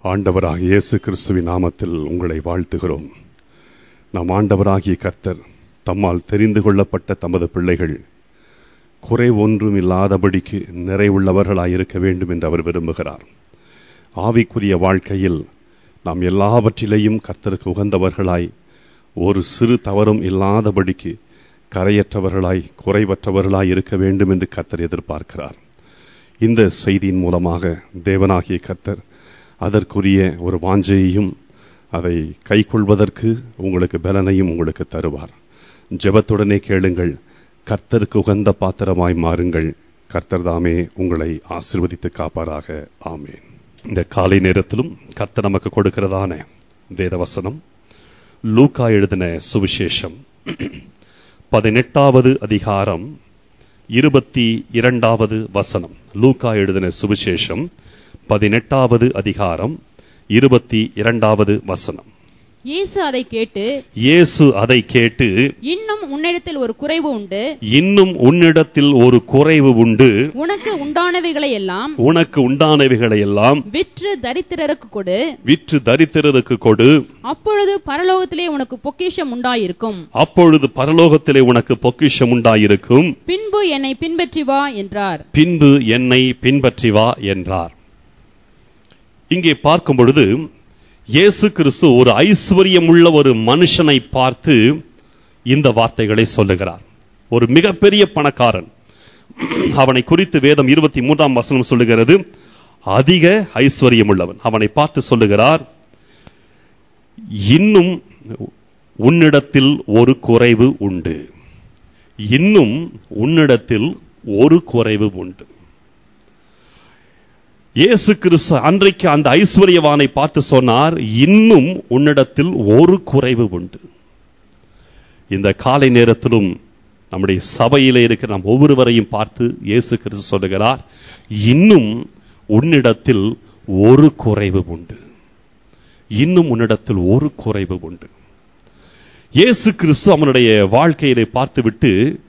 ஆண்டவராக இயேசு கிறிஸ்துவின் நாமத்தில் உங்களை வாழ்த்துகிறோம் நம் ஆண்டவராகிய கர்த்தர் தம்மால் தெரிந்து கொள்ளப்பட்ட தமது பிள்ளைகள் குறை ஒன்றும் இல்லாதபடிக்கு நிறைவுள்ளவர்களாய் இருக்க வேண்டும் என்று அவர் விரும்புகிறார் ஆவிக்குரிய வாழ்க்கையில் நாம் எல்லாவற்றிலேயும் கர்த்தருக்கு உகந்தவர்களாய் ஒரு சிறு தவறும் இல்லாதபடிக்கு கரையற்றவர்களாய் குறைவற்றவர்களாய் இருக்க வேண்டும் என்று கர்த்தர் எதிர்பார்க்கிறார் இந்த செய்தியின் மூலமாக தேவனாகிய கர்த்தர் அதற்குரிய ஒரு வாஞ்சையையும் அதை கைக்கொள்வதற்கு உங்களுக்கு பலனையும் உங்களுக்கு தருவார் ஜெபத்துடனே கேளுங்கள் கர்த்தருக்கு உகந்த பாத்திரமாய் மாறுங்கள் கர்த்தர் தாமே உங்களை ஆசிர்வதித்து காப்பாராக ஆமேன் இந்த காலை நேரத்திலும் கர்த்தர் நமக்கு கொடுக்கிறதான வேதவசனம் லூக்கா எழுதின சுவிசேஷம் பதினெட்டாவது அதிகாரம் இருபத்தி இரண்டாவது வசனம் லூக்கா எழுதின சுவிசேஷம் பதினெட்டாவது அதிகாரம் இருபத்தி இரண்டாவது வசனம் இயேசு அதை கேட்டு இயேசு அதை கேட்டு இன்னும் உன்னிடத்தில் ஒரு குறைவு உண்டு இன்னும் உன்னிடத்தில் ஒரு குறைவு உண்டு உனக்கு உண்டானவைகளை எல்லாம் உனக்கு உண்டானவைகளை எல்லாம் விற்று தரித்திரருக்கு கொடு விற்று தரித்திரருக்கு கொடு அப்பொழுது பரலோகத்திலே உனக்கு பொக்கிஷம் உண்டாயிருக்கும் அப்பொழுது பரலோகத்திலே உனக்கு பொக்கிஷம் உண்டாயிருக்கும் பின்பு என்னை பின்பற்றி வா என்றார் பின்பு என்னை பின்பற்றி வா என்றார் இங்கே பார்க்கும் பொழுது இயேசு கிறிஸ்து ஒரு ஐஸ்வர்யமுள்ள ஒரு மனுஷனை பார்த்து இந்த வார்த்தைகளை சொல்லுகிறார் ஒரு மிகப்பெரிய பணக்காரன் அவனை குறித்து வேதம் இருபத்தி மூன்றாம் வசனம் சொல்லுகிறது அதிக ஐஸ்வர்யமுள்ளவன் அவனை பார்த்து சொல்லுகிறார் இன்னும் உன்னிடத்தில் ஒரு குறைவு உண்டு இன்னும் உன்னிடத்தில் ஒரு குறைவு உண்டு இயேசு கிறிஸ்து அன்றைக்கு அந்த ஐஸ்வர்யவானை பார்த்து சொன்னார் இன்னும் உன்னிடத்தில் ஒரு குறைவு உண்டு இந்த காலை நேரத்திலும் நம்முடைய சபையிலே இருக்கிற நம் ஒவ்வொருவரையும் பார்த்து இயேசு கிறிஸ்து சொல்லுகிறார் இன்னும் உன்னிடத்தில் ஒரு குறைவு உண்டு இன்னும் உன்னிடத்தில் ஒரு குறைவு உண்டு இயேசு கிறிஸ்து அவனுடைய வாழ்க்கையிலே பார்த்துவிட்டு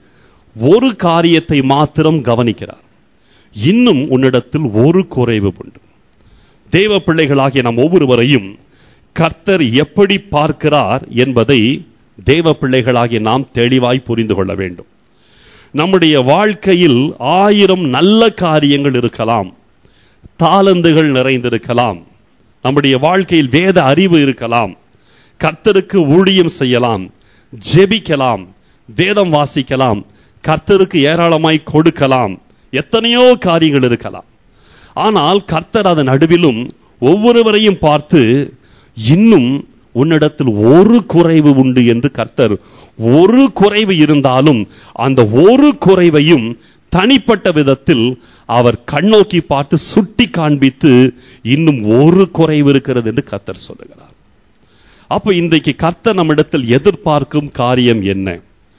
ஒரு காரியத்தை மாத்திரம் கவனிக்கிறார் இன்னும் உன்னிடத்தில் ஒரு குறைவு உண்டு தேவ பிள்ளைகளாகிய நாம் ஒவ்வொருவரையும் கர்த்தர் எப்படி பார்க்கிறார் என்பதை தேவ பிள்ளைகளாகிய நாம் தெளிவாய் புரிந்து கொள்ள வேண்டும் நம்முடைய வாழ்க்கையில் ஆயிரம் நல்ல காரியங்கள் இருக்கலாம் தாளந்துகள் நிறைந்திருக்கலாம் நம்முடைய வாழ்க்கையில் வேத அறிவு இருக்கலாம் கர்த்தருக்கு ஊழியம் செய்யலாம் ஜெபிக்கலாம் வேதம் வாசிக்கலாம் கர்த்தருக்கு ஏராளமாய் கொடுக்கலாம் எத்தனையோ காரியங்கள் இருக்கலாம் ஆனால் கர்த்தர் அதன் நடுவிலும் ஒவ்வொருவரையும் பார்த்து இன்னும் உன்னிடத்தில் ஒரு குறைவு உண்டு என்று கர்த்தர் ஒரு குறைவு இருந்தாலும் அந்த ஒரு குறைவையும் தனிப்பட்ட விதத்தில் அவர் கண்ணோக்கி பார்த்து சுட்டி காண்பித்து இன்னும் ஒரு குறைவு இருக்கிறது என்று கர்த்தர் சொல்லுகிறார் அப்ப இன்றைக்கு கர்த்தர் நம்மிடத்தில் எதிர்பார்க்கும் காரியம் என்ன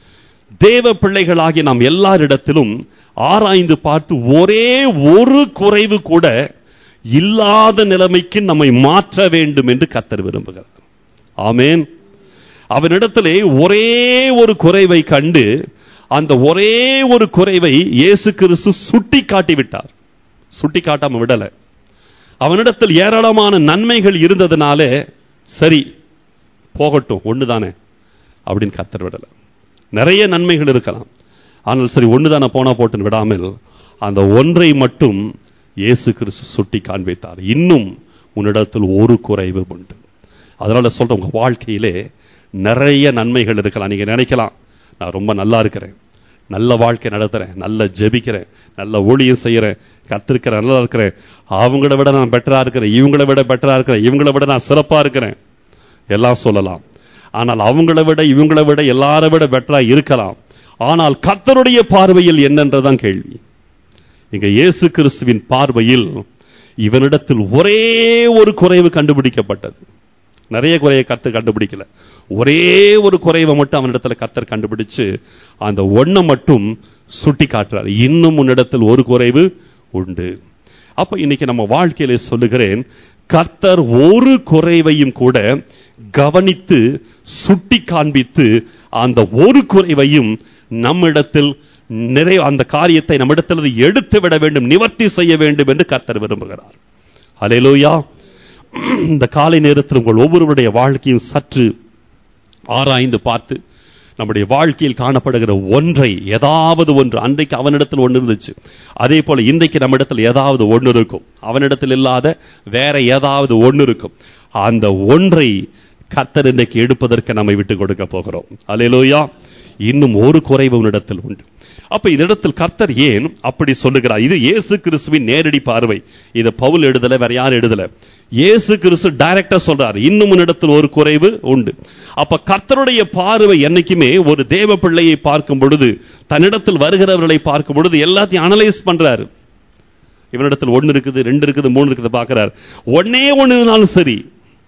தேவ பிள்ளைகளாகிய நாம் எல்லாரிடத்திலும் ஆராய்ந்து பார்த்து ஒரே ஒரு குறைவு கூட இல்லாத நிலைமைக்கு நம்மை மாற்ற வேண்டும் என்று கர்த்தர் விரும்புகிறார் ஆமேன் அவனிடத்திலே ஒரே ஒரு குறைவை கண்டு அந்த ஒரே ஒரு குறைவை இயேசு கிறிஸ்து சுட்டி காட்டி விட்டார் சுட்டி காட்டாம விடல அவனிடத்தில் ஏராளமான நன்மைகள் இருந்ததுனாலே சரி போகட்டும் ஒண்ணுதானே அப்படின்னு கர்த்தர் விடல நிறைய நன்மைகள் இருக்கலாம் ஆனால் சரி ஒண்ணுதானே போனா போட்டுன்னு விடாமல் அந்த ஒன்றை மட்டும் இயேசு கிறிஸ்து சுட்டி காண்பித்தார் இன்னும் உன்னிடத்தில் ஒரு குறைவு உண்டு அதனால சொல்ற உங்க வாழ்க்கையிலே நிறைய நன்மைகள் இருக்கலாம் நீங்க நினைக்கலாம் நான் ரொம்ப நல்லா இருக்கிறேன் நல்ல வாழ்க்கை நடத்துறேன் நல்ல ஜெபிக்கிறேன் நல்ல ஊழியம் செய்யறேன் கத்திருக்கிறேன் நல்லா இருக்கிறேன் அவங்கள விட நான் பெட்டரா இருக்கிறேன் இவங்கள விட பெட்டரா இருக்கிறேன் இவங்கள விட நான் சிறப்பா இருக்கிறேன் எல்லாம் சொல்லலாம் ஆனால் அவங்கள விட இவங்கள விட எல்லாரை விட பெட்டரா இருக்கலாம் ஆனால் கர்த்தருடைய பார்வையில் என்னன்றதான் கேள்வி இங்க இயேசு கிறிஸ்துவின் பார்வையில் இவனிடத்தில் ஒரே ஒரு குறைவு கண்டுபிடிக்கப்பட்டது நிறைய குறையை கத்து கண்டுபிடிக்கல ஒரே ஒரு குறைவை மட்டும் அவனிடத்துல கத்தர் கண்டுபிடிச்சு அந்த ஒன்ன மட்டும் சுட்டி காட்டுறார் இன்னும் உன்னிடத்தில் ஒரு குறைவு உண்டு அப்ப இன்னைக்கு நம்ம வாழ்க்கையில சொல்லுகிறேன் கர்த்தர் ஒரு குறைவையும் கூட கவனித்து சுட்டி காண்பித்து அந்த ஒரு குறைவையும் நம்மிடத்தில் நிறைய அந்த காரியத்தை நம்மிடத்தில் எடுத்து விட வேண்டும் நிவர்த்தி செய்ய வேண்டும் என்று கர்த்தர் விரும்புகிறார் அலையலூயா இந்த காலை நேரத்தில் உங்கள் ஒவ்வொருவருடைய வாழ்க்கையும் சற்று ஆராய்ந்து பார்த்து நம்முடைய வாழ்க்கையில் காணப்படுகிற ஒன்றை ஏதாவது ஒன்று அன்றைக்கு அவனிடத்தில் ஒன்று இருந்துச்சு அதே போல இன்றைக்கு நம்மிடத்தில் ஏதாவது ஒன்று இருக்கும் அவனிடத்தில் இல்லாத வேற ஏதாவது ஒன்று இருக்கும் அந்த ஒன்றை கர்த்தர் இன்றைக்கு எடுப்பதற்கு நம்மை விட்டு கொடுக்க போகிறோம் அல்லேலூயா இன்னும் ஒரு குறைவு உன்னிடத்தில் உண்டு அப்ப இதனிடத்தில் கர்த்தர் ஏன் அப்படி சொல்லுகிறார் இது இயேசு கிறிஸ்துவின் நேரடி பார்வை இது பவுல் எழுதல வேற யாரும் எழுதல இயேசு கிறிஸ்து டைரக்டா சொல்றார் இன்னும் உன்னிடத்தில் ஒரு குறைவு உண்டு அப்ப கர்த்தருடைய பார்வை என்னைக்குமே ஒரு தேவ பிள்ளையை பார்க்கும் பொழுது தன்னிடத்தில் வருகிறவர்களை பார்க்கும் பொழுது எல்லாத்தையும் அனலைஸ் பண்றாரு இவனிடத்தில் ஒன்னு இருக்குது ரெண்டு இருக்குது மூணு இருக்குது பார்க்கிறார் ஒன்னே ஒன்னு இருந்தாலும் சரி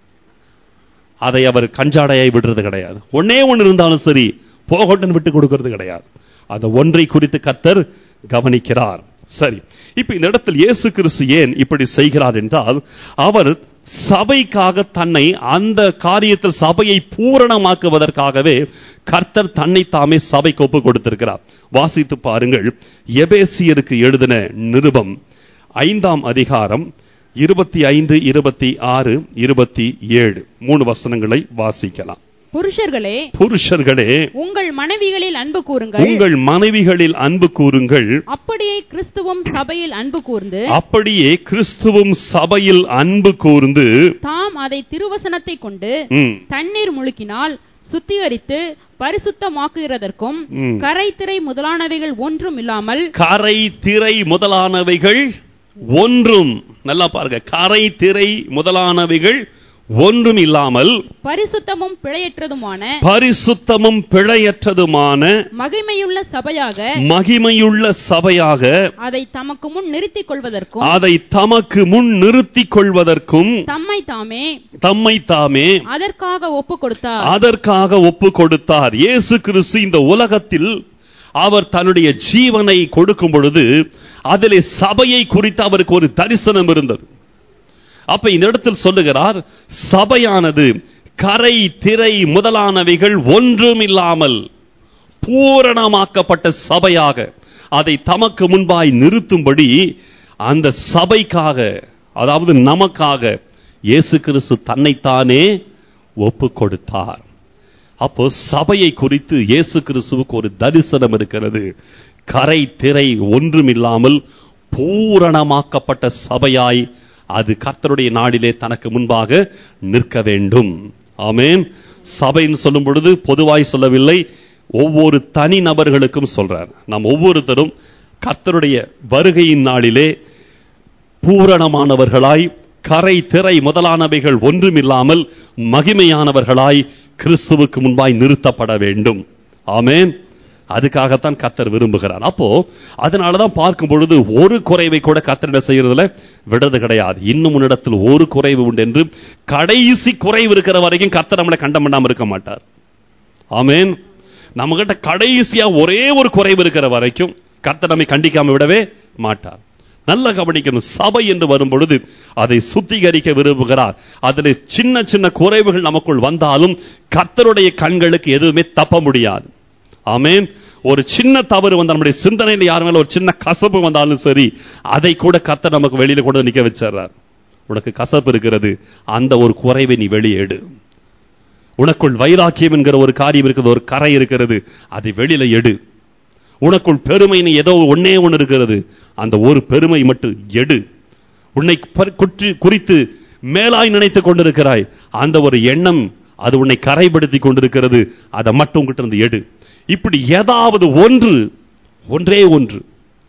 அதை அவர் கஞ்சாடையாய் விடுறது கிடையாது ஒன்னே ஒன்று இருந்தாலும் சரி போகட்டும் விட்டு கொடுக்கிறது கிடையாது அந்த ஒன்றை குறித்து கர்த்தர் கவனிக்கிறார் சரி இப்ப இந்த இடத்தில் இயேசு கிறிஸ்து ஏன் இப்படி செய்கிறார் என்றால் அவர் சபைக்காக தன்னை அந்த காரியத்தில் சபையை பூரணமாக்குவதற்காகவே கர்த்தர் தன்னை தாமே சபைக்கு ஒப்பு கொடுத்திருக்கிறார் வாசித்து பாருங்கள் எபேசியருக்கு எழுதின நிருபம் ஐந்தாம் அதிகாரம் இருபத்தி ஐந்து இருபத்தி ஆறு இருபத்தி ஏழு மூணு வசனங்களை வாசிக்கலாம் புருஷர்களே புருஷர்களே உங்கள் மனைவிகளில் அன்பு கூறுங்கள் உங்கள் மனைவிகளில் அன்பு கூறுங்கள் அப்படியே கிறிஸ்துவும் சபையில் அன்பு கூர்ந்து அப்படியே கிறிஸ்துவும் சபையில் அன்பு கூர்ந்து தாம் அதை திருவசனத்தை கொண்டு ம், தண்ணீர் முழுக்கினால் சுத்திகரித்து பரிசுத்தமாக்குகிறதற்கும் ம். கரைத்திரை முதலானவைகள் ஒன்றும் இல்லாமல் கரை திரை முதலானவைகள் ஒன்றும் நல்லா பாருங்க கரை திரை முதலானவைகள் ஒன்றும் இல்லாமல் பரிசுத்தமும் பிழையற்றதுமான பரிசுத்தமும் பிழையற்றதுமான மகிமையுள்ள சபையாக மகிமையுள்ள சபையாக அதை தமக்கு முன் நிறுத்திக் கொள்வதற்கும் அதை தமக்கு முன் நிறுத்திக் கொள்வதற்கும் தம்மை தாமே தம்மை தாமே அதற்காக ஒப்பு கொடுத்தார் அதற்காக ஒப்பு கொடுத்தார் இயேசு கிறிஸ்து இந்த உலகத்தில் அவர் தன்னுடைய ஜீவனை கொடுக்கும் பொழுது அதிலே சபையை குறித்து அவருக்கு ஒரு தரிசனம் இருந்தது அப்ப இந்த இடத்தில் சொல்லுகிறார் சபையானது கரை திரை முதலானவைகள் ஒன்றும் இல்லாமல் பூரணமாக்கப்பட்ட சபையாக அதை தமக்கு முன்பாய் நிறுத்தும்படி அந்த சபைக்காக அதாவது நமக்காக இயேசு கிறிஸ்து தன்னைத்தானே ஒப்பு கொடுத்தார் அப்போ சபையை குறித்து இயேசு கிறிஸ்துவுக்கு ஒரு தரிசனம் இருக்கிறது கரை திரை ஒன்றுமில்லாமல் பூரணமாக்கப்பட்ட சபையாய் அது கர்த்தருடைய நாடிலே தனக்கு முன்பாக நிற்க வேண்டும் ஆமென் சபைன்னு சொல்லும் பொழுது பொதுவாய் சொல்லவில்லை ஒவ்வொரு தனி நபர்களுக்கும் சொல்றார் நாம் ஒவ்வொருத்தரும் கர்த்தருடைய வருகையின் நாளிலே பூரணமானவர்களாய் கரை திரை முதலானவைகள் ஒன்றுமில்லாமல் மகிமையானவர்களாய் கிறிஸ்துவுக்கு முன்பாய் நிறுத்தப்பட வேண்டும் ஆமென் அதுக்காகத்தான் கர்த்தர் விரும்புகிறார் அப்போ அதனாலதான் பார்க்கும் பொழுது ஒரு குறைவை கூட கர்த்தரிட செய்யறதுல விடுறது கிடையாது இன்னும் உன்னிடத்தில் ஒரு குறைவு உண்டு என்று கடைசி குறைவு இருக்கிற வரைக்கும் கர்த்தர் நம்மளை கண்டம் பண்ணாம இருக்க மாட்டார் ஆமென் நம்ம கிட்ட கடைசியா ஒரே ஒரு குறைவு இருக்கிற வரைக்கும் கர்த்தர் நம்மை கண்டிக்காம விடவே மாட்டார் நல்லா கவனிக்கணும் சபை என்று வரும் பொழுது அதை சுத்திகரிக்க விரும்புகிறார் அதில் சின்ன சின்ன குறைவுகள் நமக்குள் வந்தாலும் கர்த்தருடைய கண்களுக்கு எதுவுமே தப்ப முடியாது ஆமென் ஒரு சின்ன தவறு வந்த நம்முடைய சிந்தனையில யார் மேல ஒரு சின்ன கசப்பு வந்தாலும் சரி அதை கூட கர்த்தர் நமக்கு வெளியில கொண்டு வந்து நிக்க வச்சிடுறார் உனக்கு கசப்பு இருக்கிறது அந்த ஒரு குறைவை நீ வெளியே எடு உனக்குள் வைராக்கியம் என்கிற ஒரு காரியம் இருக்கிறது ஒரு கரை இருக்கிறது அதை வெளியில எடு உனக்குள் பெருமைன்னு ஏதோ ஒண்ணே ஒன்று இருக்கிறது அந்த ஒரு பெருமை மட்டும் எடு உன்னை பர்- குற்றி குறித்து மேலாய் நினைத்துக் கொண்டிருக்கிறாய் அந்த ஒரு எண்ணம் அது உன்னை கரைப்படுத்தி கொண்டிருக்கிறது அதை மட்டும் உங்ககிட்ட இருந்து எடு இப்படி ஏதாவது ஒன்று ஒன்றே ஒன்று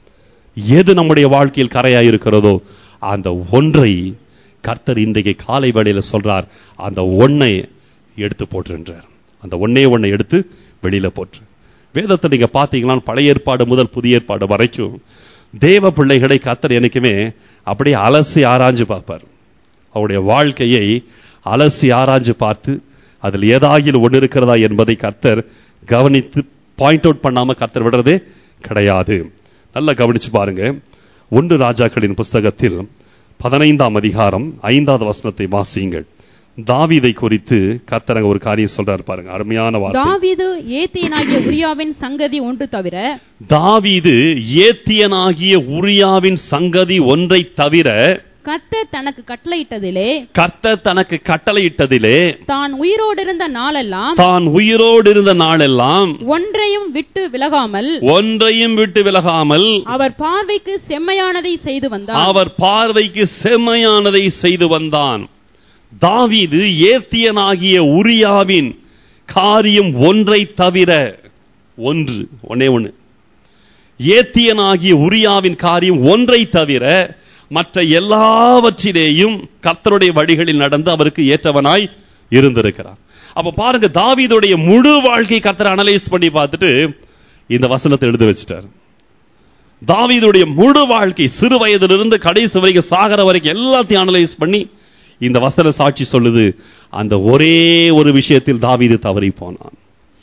எது நம்முடைய வாழ்க்கையில் கரையாய் இருக்கிறதோ அந்த ஒன்றை கர்த்தர் இன்றைக்கு காலை வேளையில சொல்றார் அந்த ஒன்னை எடுத்து போட்டுன்றார் அந்த ஒன்னே ஒன்னை எடுத்து வெளியில போற்று வேதத்தை நீங்க பாத்தீங்கன்னா பழைய ஏற்பாடு முதல் புதிய ஏற்பாடு வரைக்கும் தேவ பிள்ளைகளை கர்த்தர் என்னைக்குமே அப்படியே அலசி ஆராய்ஞ்சு பார்ப்பார் அவருடைய வாழ்க்கையை அலசி ஆராய்ஞ்சு பார்த்து அதில் ஏதாகிலும் ஒன்று இருக்கிறதா என்பதை கர்த்தர் கவனித்து பாயிண்ட் அவுட் பண்ணாம கர்த்தர் விடுறதே கிடையாது நல்லா கவனிச்சு பாருங்க ஒன்று ராஜாக்களின் புஸ்தகத்தில் பதினைந்தாம் அதிகாரம் ஐந்தாவது வசனத்தை வாசியுங்கள் தாவீதை குறித்து கர்த்தர் அங்க ஒரு காரியம் சொல்றாரு பாருங்க அருமையான வார்த்தை தாவீது ஏத்தியனாகிய உரியாவின் சங்கதி ஒன்று தவிர தாவீது ஏத்தியனாகிய உரியாவின் சங்கதி ஒன்றை தவிர கர்த்தர் தனக்கு கட்டளையிட்டதிலே கர்த்தர் தனக்கு கட்டளையிட்டதிலே தான் உயிரோடு இருந்த நாளெல்லாம் தான் உயிரோடு இருந்த நாளெல்லாம் ஒன்றையும் விட்டு விலகாமல் ஒன்றையும் விட்டு விலகாமல் அவர் பார்வைக்கு செம்மையானதை செய்து வந்தார் அவர் பார்வைக்கு செம்மையானதை செய்து வந்தான் தாவீது ஏத்தியனாகிய உரியாவின் காரியம் ஒன்றை தவிர ஒன்று ஒன்னே ஒண்ணு ஏத்தியனாகிய உரியாவின் காரியம் ஒன்றை தவிர மற்ற எல்லாவற்றிலேயும் கர்த்தருடைய வழிகளில் நடந்து அவருக்கு ஏற்றவனாய் இருந்திருக்கிறார் அப்ப பாருங்க தாவீதுடைய முழு வாழ்க்கை கர்த்தர் அனலைஸ் பண்ணி பார்த்துட்டு இந்த வசனத்தை எழுதி வச்சிட்டார் தாவீதுடைய முழு வாழ்க்கை சிறு வயதிலிருந்து கடைசி வரைக்கும் சாகர வரைக்கும் எல்லாத்தையும் அனலைஸ் பண்ணி இந்த வசன சாட்சி சொல்லுது அந்த ஒரே ஒரு விஷயத்தில் தாவீது தவறி போனான்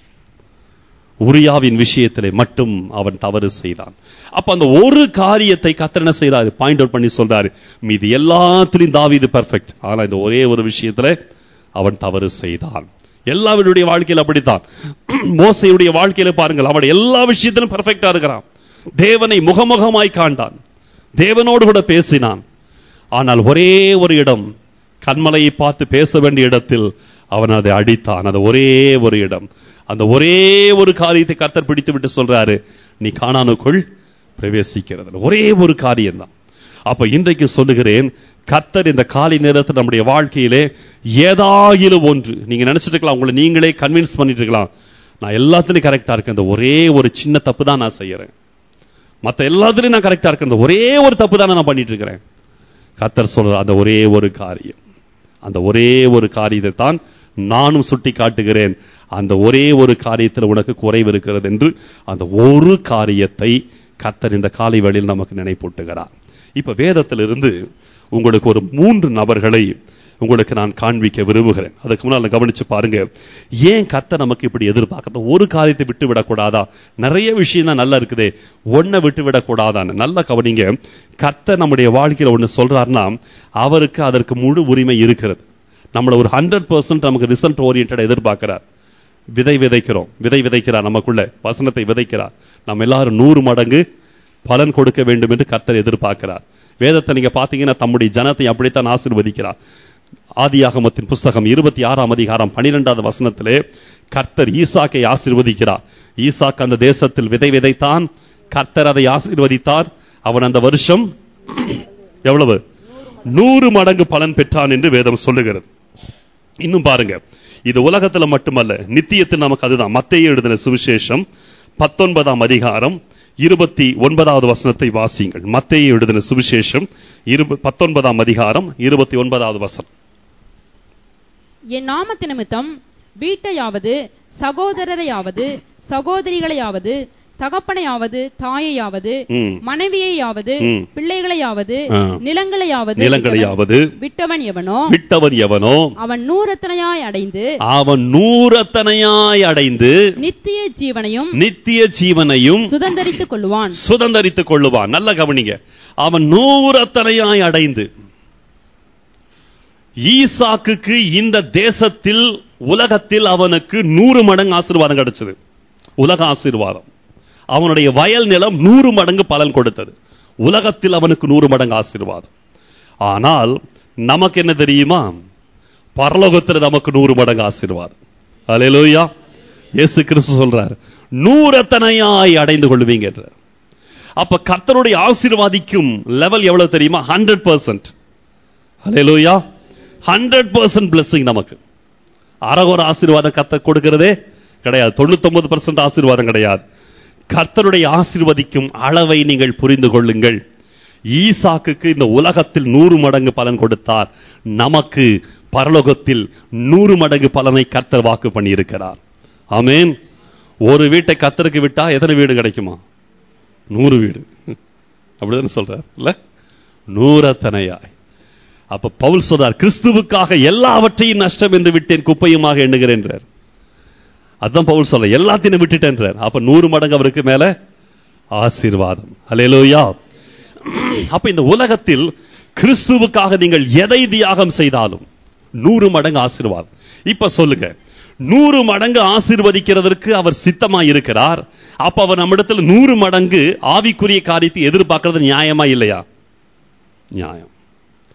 உரியாவின் விஷயத்திலே மட்டும் அவன் தவறு செய்தான் அப்ப அந்த ஒரு காரியத்தை கத்தர் என்ன செய்யறாரு பாயிண்ட் அவுட் பண்ணி சொல்றாரு மீதி எல்லாத்திலையும் தாவீது பெர்ஃபெக்ட் ஆனா இந்த ஒரே ஒரு விஷயத்துல அவன் தவறு செய்தான் எல்லாருடைய வாழ்க்கையில அப்படித்தான் மோசையுடைய வாழ்க்கையில பாருங்கள் அவன் எல்லா விஷயத்திலும் பெர்ஃபெக்டா இருக்கிறான் தேவனை முகமுகமாய் காண்டான் தேவனோடு கூட பேசினான் ஆனால் ஒரே ஒரு இடம் கண்மலையை பார்த்து பேச வேண்டிய இடத்தில் அவன் அதை அடித்தான் அது ஒரே ஒரு இடம் அந்த ஒரே ஒரு காரியத்தை கர்த்தர் பிடித்து விட்டு சொல்றாரு நீ காணானுக்குள் பிரவேசிக்கிறது ஒரே ஒரு காரியம்தான் அப்ப இன்றைக்கு சொல்லுகிறேன் கர்த்தர் இந்த காலை நேரத்தில் நம்முடைய வாழ்க்கையிலே ஏதாகிலும் ஒன்று நீங்க நினைச்சிட்டு இருக்கலாம் உங்களை நீங்களே கன்வின்ஸ் பண்ணிட்டு இருக்கலாம் நான் எல்லாத்துலயும் கரெக்டா இருக்கேன் இந்த ஒரே ஒரு சின்ன தப்பு தான் நான் செய்யறேன் மத்த எல்லாத்துலயும் நான் கரெக்டா இருக்கேன் இந்த ஒரே ஒரு தப்பு தான் நான் பண்ணிட்டு இருக்கிறேன் கர்த்தர் சொல்ற அந்த ஒரே ஒரு காரியம் அந்த ஒரே ஒரு காரியத்தை தான் நானும் சுட்டி காட்டுகிறேன் அந்த ஒரே ஒரு காரியத்தில் உனக்கு குறைவு இருக்கிறது என்று அந்த ஒரு காரியத்தை கர்த்தர் இந்த காலை வேளையில் நமக்கு நினைப்பூட்டுகிறார் இப்ப வேதத்திலிருந்து உங்களுக்கு ஒரு மூன்று நபர்களை உங்களுக்கு நான் காண்பிக்க விரும்புகிறேன் அதுக்கு முன்னால் கவனிச்சு பாருங்க ஏன் கர்த்தர் நமக்கு இப்படி எதிர்பார்க்கறது ஒரு காரியத்தை விட்டு விடக்கூடாதா நிறைய விஷயம் தான் நல்லா இருக்குதே ஒன்ன விட்டு விடக்கூடாதான்னு நல்லா கவனிங்க கர்த்தர் நம்முடைய வாழ்க்கையில ஒண்ணு சொல்றாருன்னா அவருக்கு அதற்கு முழு உரிமை இருக்கிறது நம்மள ஒரு ஹண்ட்ரட் பர்சன்ட் நமக்கு ரிசல்ட் ஓரியன்டா எதிர்பார்க்கிறார் விதை விதைக்கிறோம் விதை விதைக்கிறார் நமக்குள்ள வசனத்தை விதைக்கிறார் நம்ம எல்லாரும் நூறு மடங்கு பலன் கொடுக்க வேண்டும் என்று கர்த்தர் எதிர்பார்க்கிறார் வேதத்தை நீங்க பாத்தீங்கன்னா தம்முடைய ஜனத்தை அப்படித்தான் ஆசீர்வதிக்கிறார் ஆதியாகமத்தின் புஸ்தகம் இருபத்தி ஆறாம் அதிகாரம் பனிரெண்டாவது வசனத்திலே கர்த்தர் ஈசாக்கை ஆசீர்வதிக்கிறார் ஈசாக் அந்த தேசத்தில் விதை விதைத்தான் கர்த்தர் அதை ஆசீர்வதித்தார் அவன் அந்த வருஷம் எவ்வளவு நூறு மடங்கு பலன் பெற்றான் என்று வேதம் சொல்லுகிறது இன்னும் பாருங்க இது உலகத்துல மட்டுமல்ல நித்தியத்தில் நமக்கு அதுதான் மத்திய எழுதின சுவிசேஷம் பத்தொன்பதாம் அதிகாரம் இருபத்தி ஒன்பதாவது வசனத்தை வாசியுங்கள் மத்திய எழுதின சுவிசேஷம் இருப- பத்தொன்பதாம் அதிகாரம் இருபத்தி ஒன்பதாவது வசனம் என் நாமத்து நிமித்தம் வீட்டையாவது சகோதரரையாவது சகோதரிகளையாவது தகப்பனையாவது தாயையாவது ம். மனைவியையாவது ம். பிள்ளைகளையாவது ஆ. நிலங்களையாவது நிலங்களையாவது விட்டவன் எவனோ விட்டவன் எவனோ அவன் நூறத்தனையாய் அடைந்து அவன் நூறத்தனையாய் அடைந்து நித்திய ஜீவனையும் நித்திய ஜீவனையும் சுதந்தரித்துக் கொள்ளுவான் சுதந்தரித்துக் கொள்ளுவான் நல்ல கவனிங்க அவன் நூறத்தனையாய் அடைந்து ஈசாக்குக்கு இந்த தேசத்தில் உலகத்தில் அவனுக்கு நூறு மடங்கு ஆசீர்வாதம் கிடைச்சது உலக ஆசீர்வாதம் அவனுடைய வயல் நிலம் நூறு மடங்கு பலன் கொடுத்தது உலகத்தில் அவனுக்கு நூறு மடங்கு ஆசீர்வாதம் ஆனால் நமக்கு என்ன தெரியுமா பரலோகத்தில் நமக்கு நூறு மடங்கு ஆசீர்வாதம் அல்லேலூயா இயேசு கிறிஸ்து சொல்றார் நூறத்தனையாய் அடைந்து கொள்வீங்க என்றார். அப்ப கர்த்தருடைய ஆசீர்வாதிக்கும் லெவல் எவ்வளவு தெரியுமா hundred percent hallelujah hundred percent blessing நமக்கு அரகோர ஆசீர்வாதம் கர்த்தர் கொடுக்கிறதே கிடையாது தொண்ணூத்தொன்பது பர்சன்ட் ஆசீர்வாதம் கிடையாது கர்த்தருடைய ஆசீர்வதிக்கும் அளவை நீங்கள் புரிந்து கொள்ளுங்கள் ஈசாக்குக்கு இந்த உலகத்தில் நூறு மடங்கு பலன் கொடுத்தார் நமக்கு பரலோகத்தில் நூறு மடங்கு பலனை கர்த்தர் வாக்கு பண்ணியிருக்கிறார் ஆமென் ஒரு வீட்டை கர்த்தருக்கு விட்டா எத்தனை வீடு கிடைக்குமா நூறு வீடு அப்படிதானே சொல்றார் இல்ல நூறத்தனையாய் அப்ப பவுல் சொல்றார் கிறிஸ்துவுக்காக எல்லாவற்றையும் நஷ்டம் என்று விட்டேன் குப்பையுமாக எண்ணுகிறேன் என்றார். அதான் பவுல் சொல்ற எல்லாத்தையும் விட்டுட்டேன்றார் அப்ப நூறு மடங்கு அவருக்கு மேல ஆசீர்வாதம் அல்லேலூயா அப்ப இந்த உலகத்தில் கிறிஸ்துவுக்காக நீங்கள் எதை தியாகம் செய்தாலும் நூறு மடங்கு ஆசீர்வாதம் இப்ப சொல்லுங்க நூறு மடங்கு ஆசீர்வதிக்கிறதற்கு அவர் சித்தமா இருக்கிறார் அப்ப அவர் நம்மிடத்தில் நூறு மடங்கு ஆவிக்குரிய காரியத்தை எதிர்பார்க்கிறது நியாயமா இல்லையா நியாயம்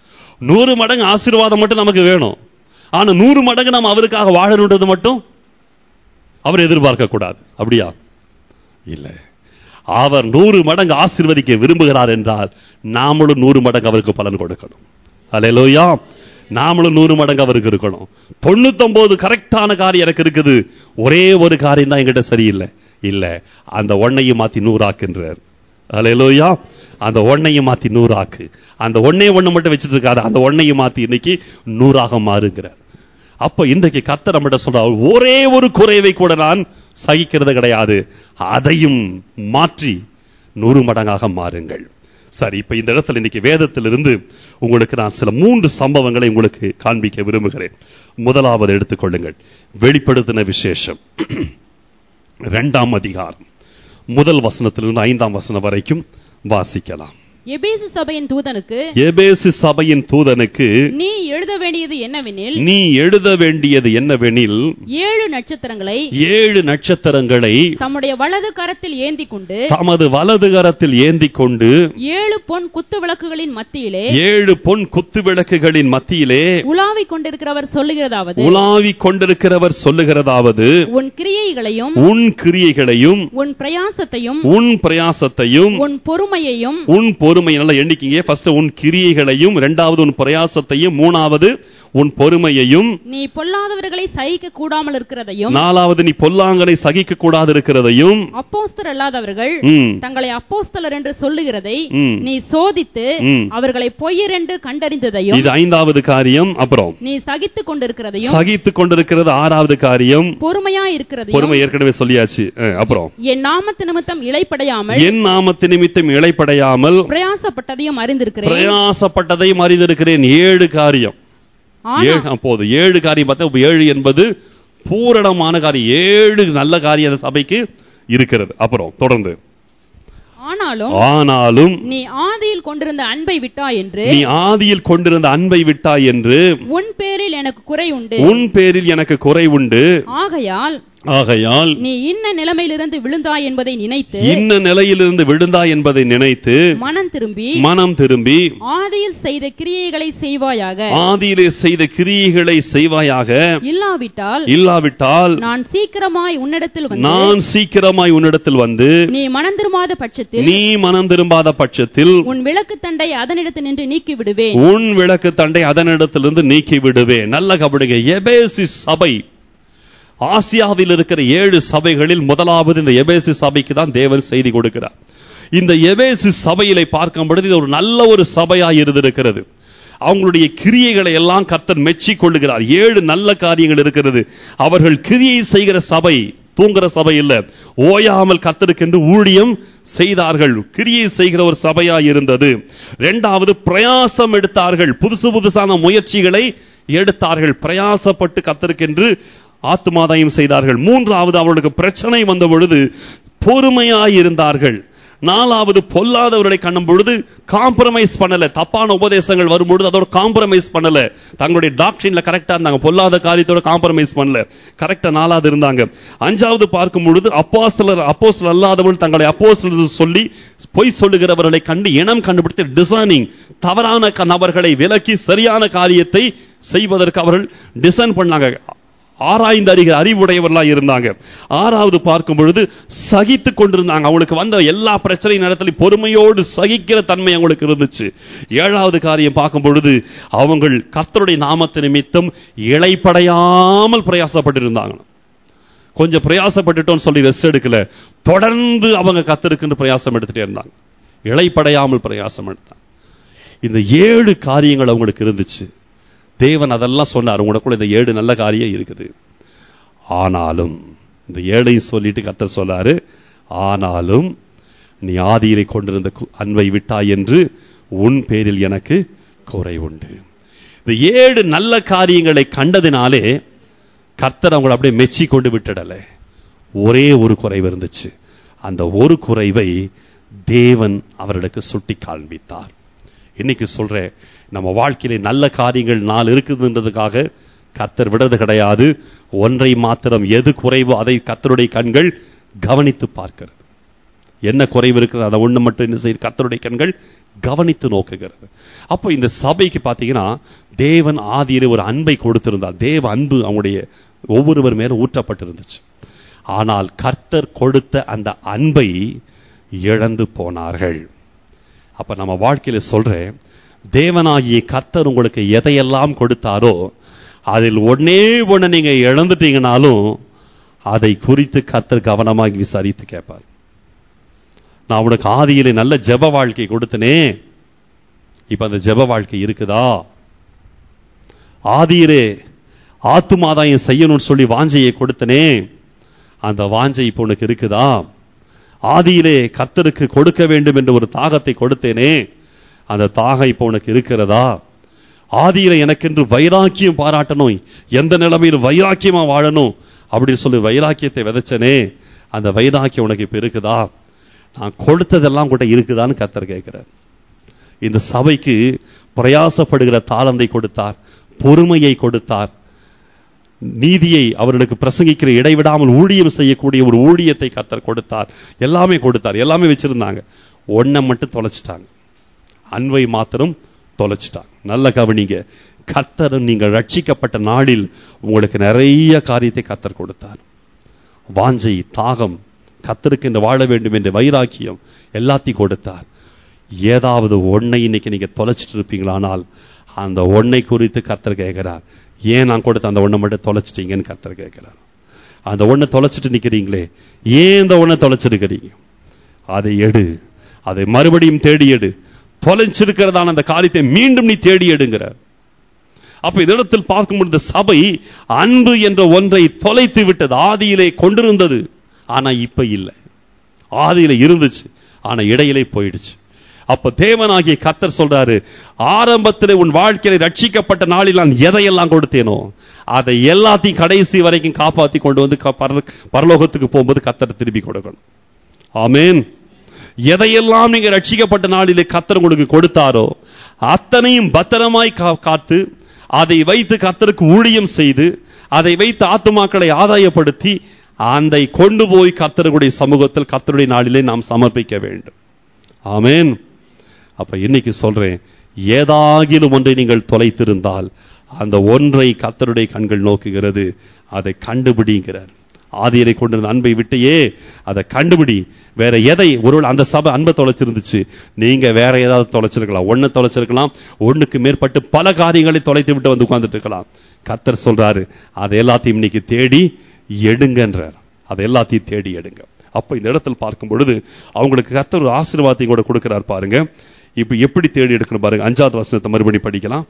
நூறு மடங்கு ஆசீர்வாதம் மட்டும் நமக்கு வேணும் ஆனா நூறு மடங்கு நம்ம அவருக்காக வாழணுன்றது மட்டும் அவர் எதிர்பார்க்க கூடாது அப்படியா இல்ல அவர் நூறு மடங்கு ஆசீர்வதிக்க விரும்புகிறார் என்றால் நாமளும் நூறு மடங்கு அவருக்கு பலன் கொடுக்கணும் அல்லேலூயா நாமளும் நூறு மடங்கு அவருக்கு இருக்கணும் தொண்ணூத்தொன்பது கரெக்டான காரியம் எனக்கு இருக்குது ஒரே ஒரு காரியம் தான் என்கிட்ட சரியில்லை இல்ல அந்த ஒன்னையும் மாத்தி நூறாக்குன்றார் அல்லேலூயா அந்த ஒன்னையும் மாத்தி நூறாக்கு அந்த ஒன்னே ஒண்ணு மட்டும் வச்சிட்டு இருக்காது அந்த ஒன்னையும் மாத்தி இன்னைக்கு நூறாக மாறுங்கிறார் அப்ப இன்றைக்கு கர்த்தர் நம்மகிட்ட சொல்றார் ஒரே ஒரு குறைவை கூட நான் சகிக்கிறது கிடையாது அதையும் மாற்றி நூறு மடங்காக மாறுங்கள் சரி இப்ப இந்த இடத்துல இன்னைக்கு வேதத்திலிருந்து உங்களுக்கு நான் சில மூன்று சம்பவங்களை உங்களுக்கு காண்பிக்க விரும்புகிறேன் முதலாவது எடுத்துக்கொள்ளுங்கள் வெளிப்படுத்தின விசேஷம் இரண்டாம் அதிகாரம் முதல் வசனத்திலிருந்து ஐந்தாம் வசனம் வரைக்கும் வாசிக்கலாம் எபேசு சபையின் தூதனுக்கு எபேசு சபையின் தூதனுக்கு நீ எழுத வேண்டியது என்னவெனில் நீ எழுத வேண்டியது என்னவெனில் ஏழு நட்சத்திரங்களை ஏழு நட்சத்திரங்களை தம்முடைய வலது கரத்தில் ஏந்தி கொண்டு தமது வலது கரத்தில் ஏந்தி கொண்டு ஏழு பொன் குத்து விளக்குகளின் மத்தியிலே ஏழு பொன் குத்து விளக்குகளின் மத்தியிலே உலாவிக் கொண்டிருக்கிறவர் சொல்லுகிறதாவது உலாவிக் கொண்டிருக்கிறவர் சொல்லுகிறதாவது உன் கிரியைகளையும் உன் கிரியைகளையும் உன் பிரயாசத்தையும் உன் பிரயாசத்தையும் உன் பொறுமையையும் உன் பொறுமை நல்லா எண்ணிக்கிங்க ஃபர்ஸ்ட் உன் கிரியைகளையும் இரண்டாவது உன் பிரயாசத்தையும் மூணாவது உன் பொறுமையையும் நீ பொல்லாதவர்களை சகிக்க கூடாமல் இருக்கிறதையும் நாலாவது நீ பொல்லாங்கனை சகிக்க கூடாது இருக்கிறதையும் அப்போஸ்தர் அல்லாதவர்கள் ம், தங்களை அப்போஸ்தலர் என்று சொல்லுகிறதை ம். நீ சோதித்து ம். அவர்களை பொய்யர் என்று கண்டறிந்ததையும் இது ஐந்தாவது காரியம் அப்புறம் நீ சகித்துக் கொண்டிருக்கிறதையும் சகித்துக் கொண்டிருக்கிறது ஆறாவது காரியம் பொறுமையா இருக்கிறதையும் பொறுமை ஏற்கனவே சொல்லியாச்சு அஹ், அப்புறம் என் நாமத்து நிமித்தம் இழைப்படையாமல் என் நாமத்து நிமித்தம் இழைப்படையாமல் பிரயாசப்பட்டதையும் அறிந்திருக்கிறேன் பிரயாசப்பட்டதையும் அறிந்திருக்கிறேன் ஏழு காரியம் ஆனா ஏழு ஆ, போதும் ஏழு காரியம் பார்த்தா இப்ப ஏழு என்பது பூரணமான காரியம் ஏழு நல்ல காரியம் அந்த சபைக்கு இருக்கிறது அப்புறம் தொடர்ந்து ஆனாலும் ஆனாலும் நீ ஆதியில் கொண்டிருந்த அன்பை விட்டாய் என்று நீ ஆதியில் கொண்டிருந்த அன்பை விட்டாய் என்று உன் பேரில் எனக்கு குறை உண்டு உன் பேரில் எனக்கு குறை உண்டு ஆகையால் ஆகையால் நீ இன்ன நிலைமையிலிருந்து விழுந்தாய் என்பதை நினைத்து இன்ன நிலையிலிருந்து விழுந்தாய் என்பதை நினைத்து மனம் திரும்பி மனம் திரும்பி ஆதியில் செய்த கிரியைகளை செய்வாயாக ஆதியிலே செய்த கிரியைகளை செய்வாயாக இல்லாவிட்டால் இல்லாவிட்டால் நான் சீக்கிரமாய் உன்னிடத்தில் வந்து நான் சீக்கிரமாய் உன்னிடத்தில் வந்து நீ மனம் திரும்பாத பட்சத்தில் நீ மனம் திரும்பாத பட்சத்தில் உன் விளக்கு தண்டை அதனிடத்தில் நின்று நீக்கி விடுவேன் உன் விளக்கு தண்டை அதனிடத்திலிருந்து நீக்கி விடுவேன் நல்ல கபடுங்க எபேசி சபை ஆசியாவில் இருக்கிற ஏழு சபைகளில் முதலாவது இந்த எபேசி சபைக்கு தான் தேவன் செய்தி கொடுக்கிறார் இந்த எபேசி சபையிலே பார்க்கும் பொழுது இது ஒரு நல்ல ஒரு சபையாய் இருந்திருக்கிறது அவங்களுடைய கிரியைகளை எல்லாம் கர்த்தர் மெச்சிக் கொள்ளுகிறார் ஏழு நல்ல காரியங்கள் இருக்கிறது அவர்கள் கிரியை செய்கிற சபை தூங்குற சபை இல்ல ஓயாமல் கர்த்தருக்கென்று ஊழியம் செய்தார்கள் கிரியை செய்கிற ஒரு சபையாய் இருந்தது இரண்டாவது பிரயாசம் எடுத்தார்கள் புதுசு புதுசான முயற்சிகளை எடுத்தார்கள் பிரயாசப்பட்டு கர்த்தருக்கென்று ஆத்துமாதாயம் செய்தார்கள் மூன்றாவது அவர்களுக்கு பிரச்சனை வந்த பொழுது பொறுமையாய் இருந்தார்கள் நாலாவது பொல்லாதவர்களை கண்ணும் பொழுது காம்ப்ரமைஸ் பண்ணல தப்பான உபதேசங்கள் வரும்பொழுது அதோட காம்ப்ரமைஸ் பண்ணல தங்களுடைய டாக்டரின்ல கரெக்டா இருந்தாங்க பொல்லாத காரியத்தோட காம்ப்ரமைஸ் பண்ணல கரெக்டா நாலாவது இருந்தாங்க அஞ்சாவது பார்க்கும் பொழுது அப்போஸ்தலர் அப்போஸ்தலர் அல்லாதவர்கள் தங்களை அப்போஸ்தலர் சொல்லி பொய் சொல்லுகிறவர்களை கண்டு இனம் கண்டுபிடித்து டிசைனிங் தவறான க- நபர்களை விலக்கி சரியான காரியத்தை செய்வதற்கு அவர்கள் டிசைன் பண்ணாங்க ஆராய்ந்து அறிகிற அறிவுடையவர்களா இருந்தாங்க ஆறாவது பார்க்கும் பொழுது சகித்து கொண்டிருந்தாங்க அவங்களுக்கு வந்த எல்லா பிரச்சனை நேரத்திலும் பொறுமையோடு சகிக்கிற தன்மை அவங்களுக்கு இருந்துச்சு ஏழாவது காரியம் பார்க்கும் பொழுது அவங்கள் கர்த்தருடைய நாமத்து நிமித்தம் இளைப்படையாமல் பிரயாசப்பட்டிருந்தாங்க கொஞ்சம் பிரயாசப்பட்டுட்டோம்னு சொல்லி ரெஸ்ட் எடுக்கல தொடர்ந்து அவங்க கத்தருக்குன்னு பிரயாசம் எடுத்துட்டே இருந்தாங்க இளைப்படையாமல் பிரயாசம் எடுத்தாங்க இந்த ஏழு காரியங்கள் அவங்களுக்கு இருந்துச்சு தேவன் அதெல்லாம் சொன்னார் உங்களுக்குள்ள இந்த ஏழு நல்ல காரியம் இருக்குது ஆனாலும் இந்த ஏழையும் சொல்லிட்டு கர்த்தர் சொல்லாரு ஆனாலும் நீ ஆதியிலே கொண்டிருந்த கு- அன்பை விட்டாய் என்று உன் பேரில் எனக்கு குறை உண்டு இந்த ஏழு நல்ல காரியங்களை கண்டதினாலே கர்த்தர் அவங்களை அப்படியே மெச்சி கொண்டு விட்டுடல ஒரே ஒரு குறைவு இருந்துச்சு அந்த ஒரு குறைவை தேவன் அவர்களுக்கு சுட்டி காண்பித்தார் இன்னைக்கு சொல்றேன் நம்ம வாழ்க்கையில நல்ல காரியங்கள் நாள் இருக்குதுன்றதுக்காக கர்த்தர் விடுறது கிடையாது ஒன்றை மாத்திரம் எது குறைவோ அதை கர்த்தருடைய கண்கள் கவனித்து பார்க்கிறது என்ன குறைவு இருக்கிறது அதை ஒண்ணு மட்டும் என்ன செய்யுது கர்த்தருடைய கண்கள் கவனித்து நோக்குகிறது அப்போ இந்த சபைக்கு பார்த்தீங்கன்னா தேவன் ஆதியிலே ஒரு அன்பை கொடுத்திருந்தார் தேவ அன்பு அவங்களுடைய ஒவ்வொருவர் மேலும் ஊற்றப்பட்டிருந்துச்சு ஆனால் கர்த்தர் கொடுத்த அந்த அன்பை இழந்து போனார்கள் அப்ப நம்ம வாழ்க்கையில சொல்றேன் தேவனாகிய கர்த்தர் உங்களுக்கு எதையெல்லாம் கொடுத்தாரோ அதில் ஒன்னே ஒண்ணு நீங்க இழந்துட்டீங்கனாலும் அதை குறித்து கர்த்தர் கவனமாக விசாரித்து கேட்பார் நான் உனக்கு ஆதியிலே நல்ல ஜெப வாழ்க்கை கொடுத்தனே இப்ப அந்த ஜெப வாழ்க்கை இருக்குதா ஆதியிலே ஆத்துமாதாயம் செய்யணும்னு சொல்லி வாஞ்சையை கொடுத்தனே அந்த வாஞ்சை இப்போ உனக்கு இருக்குதா ஆதியிலே கர்த்தருக்கு கொடுக்க வேண்டும் என்ற ஒரு தாகத்தை கொடுத்தேனே அந்த தாகம் இப்போ உனக்கு இருக்கிறதா ஆதியில எனக்கென்று வைராக்கியம் பாராட்டணும் எந்த நிலைமையில் வைராக்கியமா வாழணும் அப்படின்னு சொல்லி வைராக்கியத்தை விதைச்சனே அந்த வைராக்கியம் உனக்கு இப்ப இருக்குதா நான் கொடுத்ததெல்லாம் கூட இருக்குதான்னு கர்த்தர் கேட்கிறார் இந்த சபைக்கு பிரயாசப்படுகிற தாளந்தை கொடுத்தார் பொறுமையை கொடுத்தார் நீதியை அவர்களுக்கு பிரசங்கிக்கிற இடைவிடாமல் ஊழியம் செய்யக்கூடிய ஒரு ஊழியத்தை கர்த்தர் கொடுத்தார் எல்லாமே கொடுத்தார் எல்லாமே வச்சிருந்தாங்க ஒன்றை மட்டும் தொலைச்சிட்டாங்க அன்பை மாத்திரம் தொலைச்சிட்டாங்க நல்ல கவனிங்க கர்த்தர் நீங்கள் ரட்சிக்கப்பட்ட நாளில் உங்களுக்கு நிறைய காரியத்தை கர்த்தர் கொடுத்தார் வாஞ்சை தாகம் கர்த்தருக்கு என்று வாழ வேண்டும் என்ற வைராக்கியம் எல்லாத்தையும் கொடுத்தார் ஏதாவது ஒன்னை இன்னைக்கு நீங்க தொலைச்சிட்டு இருப்பீங்களானால் அந்த ஒன்னை குறித்து கர்த்தர் கேட்கிறார் ஏன் நான் கொடுத்த அந்த ஒண்ணை மட்டும் தொலைச்சிட்டீங்கன்னு கர்த்தர் கேட்கிறார் அந்த ஒண்ணை தொலைச்சிட்டு நிக்கிறீங்களே ஏன் இந்த ஒண்ணை தொலைச்சிருக்கிறீங்க அதை எடு அதை மறுபடியும் தேடி எடு தொலைச்சிருக்கிறதான அந்த காரியத்தை மீண்டும் நீ தேடி எடுங்கிற அப்ப இந்த இடத்தில் பார்க்கும் இந்த சபை அன்பு என்ற ஒன்றை தொலைத்து விட்டது ஆதியிலே கொண்டிருந்தது ஆனா இப்ப இல்லை ஆதியில இருந்துச்சு ஆனா இடையிலே போயிடுச்சு அப்ப தேவனாகிய கர்த்தர் சொல்றாரு ஆரம்பத்தில் உன் வாழ்க்கையில ரட்சிக்கப்பட்ட நாளில் நான் எதையெல்லாம் கொடுத்தேனோ அதை எல்லாத்தையும் கடைசி வரைக்கும் காப்பாத்தி கொண்டு வந்து க- பரல- பரலோகத்துக்கு போகும்போது கர்த்தர் திருப்பி கொடுக்கணும் ஆமென் எதையெல்லாம் நீங்க ரட்சிக்கப்பட்ட நாளிலே கர்த்தர் உங்களுக்கு கொடுத்தாரோ அத்தனையும் பத்திரமாய் கா- காத்து அதை வைத்து கர்த்தருக்கு ஊழியம் செய்து அதை வைத்து ஆத்துமாக்களை ஆதாயப்படுத்தி அதை கொண்டு போய் கர்த்தருடைய சமூகத்தில் கர்த்தருடைய நாளிலே நாம் சமர்ப்பிக்க வேண்டும் ஆமென் அப்ப இன்னைக்கு சொல்றேன் ஏதாகிலும் ஒன்றை நீங்கள் தொலைத்திருந்தால் அந்த ஒன்றை கர்த்தருடைய கண்கள் நோக்குகிறது அதை கண்டுபிடிங்கிறார் ஆதியிலை கொண்டிருந்த அன்பை விட்டையே அதை கண்டுபிடி வேற எதை ஒருவேளை அந்த சபை அன்பை தொலைச்சிருந்துச்சு நீங்க வேற ஏதாவது தொலைச்சிருக்கலாம் ஒண்ணு தொலைச்சிருக்கலாம் ஒண்ணுக்கு மேற்பட்டு பல காரியங்களை தொலைத்து விட்டு வந்து உட்கார்ந்துட்டு இருக்கலாம் கர்த்தர் சொல்றாரு அதை எல்லாத்தையும் இன்னைக்கு தேடி எடுங்கன்றார் அதை எல்லாத்தையும் தேடி எடுங்க அப்ப இந்த இடத்துல பார்க்கும் பொழுது அவங்களுக்கு கர்த்தர் ஒரு ஆசீர்வாதத்தையும் கூட கொடுக்கிறார் பாருங்க இப்ப எப்படி தேடி எடுக்கணும் பாருங்க அஞ்சாவது வசனத்தை மறுபடியும் படிக்கலாம்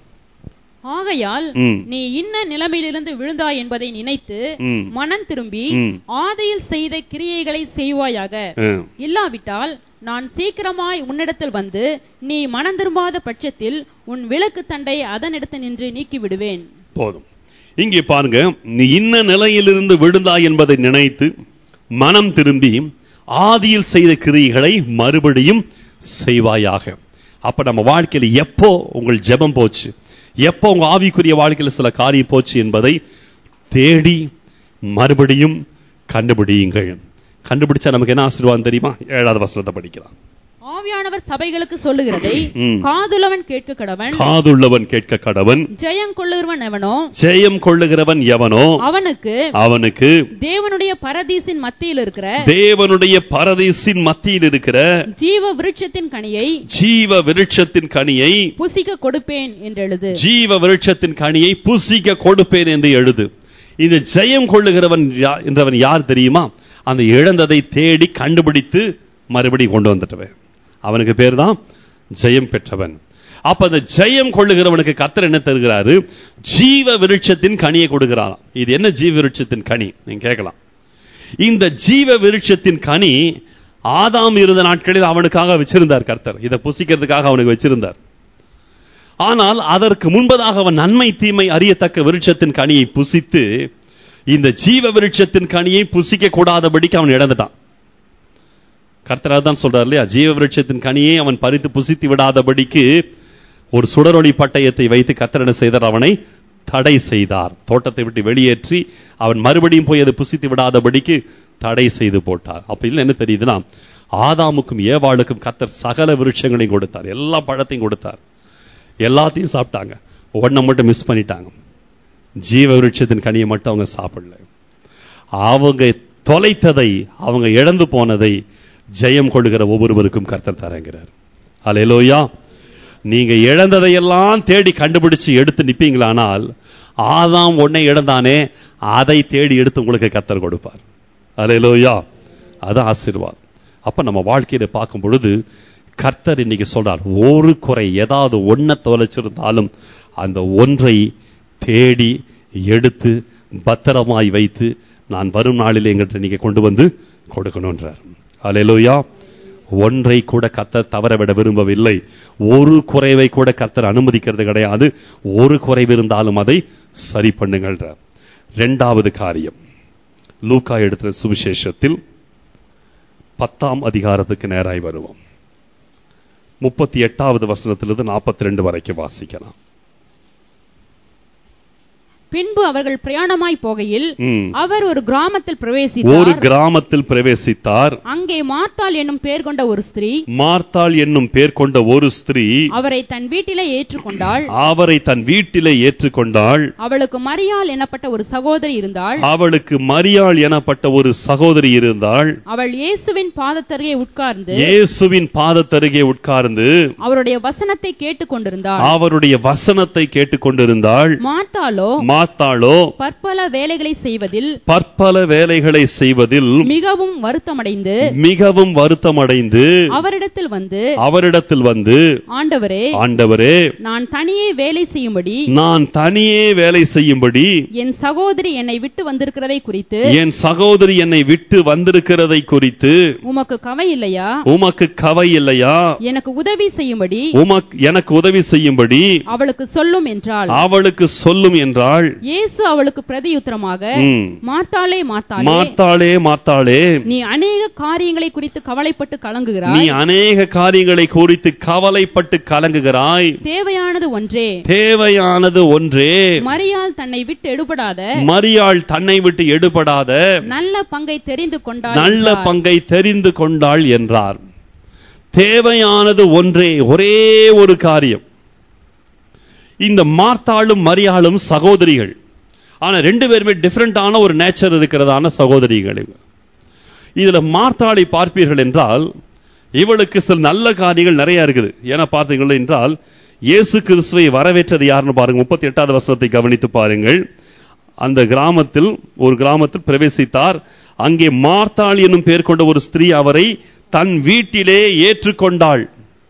ஆகையால் ம். நீ இன்ன நிலைமையிலிருந்து விழுந்தாய் என்பதை நினைத்து ம். மனம் திரும்பி ம். ஆதியில் செய்த கிரியைகளை செய்வாயாக ம். இல்லாவிட்டால் நான் சீக்கிரமாய் உன்னிடத்தில் வந்து நீ மனம் திரும்பாத பட்சத்தில் உன் விளக்கு தண்டை அதனிடத்து நின்று நீக்கி விடுவேன் போதும் இங்கே பாருங்க நீ இன்ன நிலையிலிருந்து விழுந்தாய் என்பதை நினைத்து மனம் திரும்பி ஆதியில் செய்த கிரியைகளை மறுபடியும் செய்வாயாக அப்ப நம்ம வாழ்க்கையில எப்போ உங்கள் ஜெபம் போச்சு எப்போ உங்க ஆவிக்குரிய வாழ்க்கையில சில காரியம் போச்சு என்பதை தேடி மறுபடியும் கண்டுபிடியுங்கள் கண்டுபிடிச்சா நமக்கு என்ன ஆசீர்வாதம் தெரியுமா ஏழாவது வசனத்தை படிக்கலாம் ஆவியானவர் சபைகளுக்கு சொல்லுகிறதை ம். காதுள்ளவன் கேட்க கடவன் காதுள்ளவன் கேட்க கடவன் ஜெயம் கொள்ளுகிறவன் எவனோ ஜெயம் கொள்ளுகிறவன் எவனோ அவனுக்கு அவனுக்கு தேவனுடைய பரதீசின் மத்தியில் இருக்கிற தேவனுடைய பரதேசின் மத்தியில் இருக்கிற ஜீவ விருட்சத்தின் கனியை ஜீவ விருட்சத்தின் கனியை புசிக்க கொடுப்பேன் என்று எழுது ஜீவ விருட்சத்தின் கனியை புசிக்க கொடுப்பேன் என்று எழுது இந்த ஜெயம் கொள்ளுகிறவன் யா- என்றவன் யார் தெரியுமா அந்த இழந்ததை தேடி கண்டுபிடித்து மறுபடியும் கொண்டு வந்துட்டவன் அவனுக்கு பேர் தான் ஜெயம் பெற்றவன் அப்ப அந்த ஜெயம் கொள்ளுகிறவனுக்கு கர்த்தர் என்ன தருகிறாரு ஜீவ விருட்சத்தின் கனியை கொடுக்கிறாராம் இது என்ன ஜீவ விருட்சத்தின் கனி நீங்க கேட்கலாம் இந்த ஜீவ விருட்சத்தின் கனி ஆதாம் இருந்த நாட்களில் அவனுக்காக வச்சிருந்தார் கர்த்தர் இதை புசிக்கிறதுக்காக அவனுக்கு வச்சிருந்தார் ஆனால் அதற்கு முன்பதாக அவன் நன்மை தீமை அறியத்தக்க விருட்சத்தின் கனியை புசித்து இந்த ஜீவ விருட்சத்தின் கனியை புசிக்க கூடாதபடிக்கு அவன் இழந்துட்டான் கர்த்தராக தான் சொல்றார் இல்லையா ஜீவ விருட்சத்தின் கனியை அவன் பறித்து புசித்து விடாதபடிக்கு ஒரு சுடரொளி பட்டயத்தை வைத்து கர்த்தர் என்ன செய்தார் அவனை தடை செய்தார் தோட்டத்தை விட்டு வெளியேற்றி அவன் மறுபடியும் போய் அதை புசித்து விடாதபடிக்கு தடை செய்து போட்டார் அப்ப இதுல என்ன தெரியுதுன்னா ஆதாமுக்கும் ஏவாளுக்கும் கர்த்தர் சகல விருட்சங்களையும் கொடுத்தார் எல்லா பழத்தையும் கொடுத்தார் எல்லாத்தையும் சாப்பிட்டாங்க ஒன்றை மட்டும் மிஸ் பண்ணிட்டாங்க ஜீவ விருட்சத்தின் கனியை மட்டும் அவங்க சாப்பிடல அவங்க தொலைத்ததை அவங்க இழந்து போனதை ஜெயம் கொள்ளுகிற ஒவ்வொருவருக்கும் கர்த்தர் தரங்கிறார் அலையலோயா நீங்க இழந்ததையெல்லாம் தேடி கண்டுபிடிச்சு எடுத்து நிப்பீங்களானால் ஆதாம் ஒன்னை இழந்தானே அதை தேடி எடுத்து உங்களுக்கு கர்த்தர் கொடுப்பார் அலையலோயா அது ஆசீர்வாதம் அப்ப நம்ம வாழ்க்கையில பார்க்கும் பொழுது கர்த்தர் இன்னைக்கு சொல்றார் ஒரு குறை ஏதாவது ஒன்ன தொலைச்சிருந்தாலும் அந்த ஒன்றை தேடி எடுத்து பத்திரமாய் வைத்து நான் வரும் நாளில் எங்கிட்ட நீங்க கொண்டு வந்து கொடுக்கணும்ன்றார் அலையலோயா ஒன்றை கூட கர்த்தர் தவற விட விரும்பவில்லை ஒரு குறைவை கூட கர்த்தர் அனுமதிக்கிறது கிடையாது ஒரு குறைவு இருந்தாலும் அதை சரி பண்ணுங்கள்ன்றார் இரண்டாவது காரியம் லூக்கா எடுத்த சுவிசேஷத்தில் பத்தாம் அதிகாரத்துக்கு நேராய் வருவோம் முப்பத்தி எட்டாவது வசனத்திலிருந்து நாற்பத்தி ரெண்டு வரைக்கும் வாசிக்கலாம் பின்பு அவர்கள் பிரயாணமாய் போகையில் ம். அவர் ஒரு கிராமத்தில் ஒரு பிரவேசித்தார் கிராமத்தில் பிரவேசித்தார் அங்கே மார்த்தாள் என்னும் பேர் கொண்ட ஒரு ஸ்திரீ மார்த்தாள் என்னும் பேர் கொண்ட ஒரு ஸ்திரீ அவரை தன் வீட்டிலே ஏற்றுக்கொண்டாள் அவரை தன் வீட்டிலே ஏற்றுக்கொண்டாள் அவளுக்கு மரியாள் எனப்பட்ட ஒரு சகோதரி இருந்தாள் அவளுக்கு மரியாள் எனப்பட்ட ஒரு சகோதரி இருந்தாள் அவள் இயேசுவின் பாதத்தருகே உட்கார்ந்து இயேசுவின் பாதத்தருகே உட்கார்ந்து அவருடைய வசனத்தை கேட்டுக் கொண்டிருந்தாள் அவருடைய வசனத்தை கேட்டுக்கொண்டிருந்தாள் மார்த்தாளோ மாத்தாளோ பற்பல வேலைகளை செய்வதில் பற்பல வேலைகளை செய்வதில் மிகவும் வருத்தமடைந்து மிகவும் வருத்தமடைந்து அவரிடத்தில் வந்து அவரிடத்தில் வந்து ஆண்டவரே ஆண்டவரே நான் தனியே வேலை செய்யும்படி நான் தனியே வேலை செய்யும்படி என் சகோதரி என்னை விட்டு வந்திருக்கிறதை குறித்து என் சகோதரி என்னை விட்டு வந்திருக்கிறதை குறித்து உமக்கு கவை இல்லையா உமக்கு கவை இல்லையா எனக்கு உதவி செய்யும்படி உமக்கு எனக்கு உதவி செய்யும்படி அவளுக்கு சொல்லும் என்றாள் அவளுக்கு சொல்லும் என்றாள் இயேசு அவளுக்கு பிரதியுத்தரமாக ம். மார்த்தாளே மார்த்தாளே மார்த்தாளே மார்த்தாளே நீ அநேக காரியங்களை குறித்து கவலைப்பட்டு நீ கலங்குகிறாய் அநேக காரியங்களை குறித்து கவலைப்பட்டு கலங்குகிறாய் தேவையானது ஒன்றே தேவையானது ஒன்றே மரியாள் தன்னை விட்டு எடுபடாத மரியாள் தன்னை விட்டு எடுபடாத நல்ல பங்கை தெரிந்து கொண்டாள் நல்ல என்றார். பங்கை தெரிந்து கொண்டாள் என்றார் தேவையானது ஒன்றே ஒரே ஒரு காரியம் இந்த மார்த்தாளும் மரியாளும் சகோதரிகள் ஆனா ரெண்டு பேருமே டிஃபரெண்டான ஒரு நேச்சர் இருக்கிறதான சகோதரிகள் இவங்க. இதுல மார்த்தாளை பார்ப்பீர்கள் என்றால் இவளுக்கு சில நல்ல காரியங்கள் நிறைய இருக்குது ஏன்னா பார்த்தீர்கள் என்றால் இயேசு கிறிஸ்துவை வரவேற்றது யாருன்னு பாருங்க முப்பத்தி எட்டாவது வசனத்தை கவனித்து பாருங்கள் அந்த கிராமத்தில் ஒரு கிராமத்தில் பிரவேசித்தார் அங்கே மார்த்தாள் என்னும் பெயர் கொண்ட ஒரு ஸ்திரீ அவரை தன் வீட்டிலே ஏற்றுக்கொண்டாள்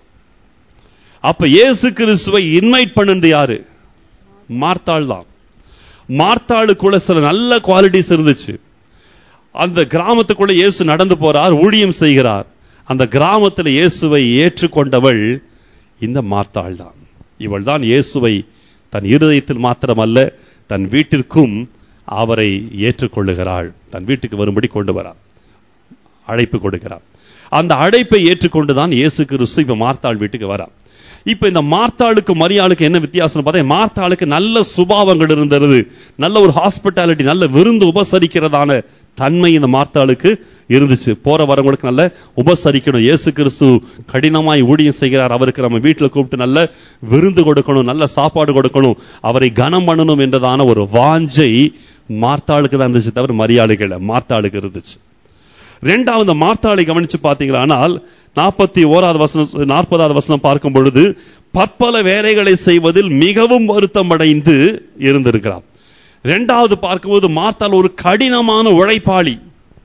அப்ப இயேசு கிறிஸ்துவை இன்வைட் பண்ணது யாரு மார்த்தாள் தான் மார்த்தாளுக்குள்ள சில நல்ல குவாலிட்டிஸ் இருந்துச்சு அந்த கிராமத்துக்குள்ள இயேசு நடந்து போறார் ஊழியம் செய்கிறார் அந்த கிராமத்தில் இயேசுவை ஏற்றுக்கொண்டவள் இந்த மார்த்தாள் தான் இவள் தான் இயேசுவை தன் இருதயத்தில் மாத்திரமல்ல தன் வீட்டிற்கும் அவரை ஏற்றுக்கொள்ளுகிறாள் தன் வீட்டுக்கு வரும்படி கொண்டு வரார் அழைப்பு கொடுக்கிறார் அந்த அழைப்பை ஏற்றுக்கொண்டுதான் இயேசு கிறிஸ்து இப்ப மார்த்தாள் வீட்டுக்கு வரார் இப்ப இந்த மார்த்தாளுக்கு மரியாளுக்கு என்ன வித்தியாசம் பார்த்தா மார்த்தாளுக்கு நல்ல சுபாவங்கள் இருந்தது நல்ல ஒரு ஹாஸ்பிட்டாலிட்டி நல்ல விருந்து உபசரிக்கிறதான தன்மை இந்த மார்த்தாளுக்கு இருந்துச்சு போற வரவங்களுக்கு நல்ல உபசரிக்கணும் இயேசு கிறிஸ்து கடினமாய் ஊழியம் செய்கிறார் அவருக்கு நம்ம வீட்டுல கூப்பிட்டு நல்ல விருந்து கொடுக்கணும் நல்ல சாப்பாடு கொடுக்கணும் அவரை கனம் பண்ணணும் என்றதான ஒரு வாஞ்சை மார்த்தாளுக்கு தான் இருந்துச்சு தவிர மரியாளுக்கு இல்ல மார்த்தாளுக்கு இருந்துச்சு ரெண்டாவது மார்த்தாளை கவனிச்சு பார்த்தீங்களானால் நாற்பத்தி ஓராவது வசனம் நாற்பதாவது வசனம் பார்க்கும் பொழுது பற்பல வேலைகளை செய்வதில் மிகவும் வருத்தம் அடைந்து இருந்திருக்கிறார் ரெண்டாவது பார்க்கும்போது மார்த்தாள் ஒரு கடினமான உழைப்பாளி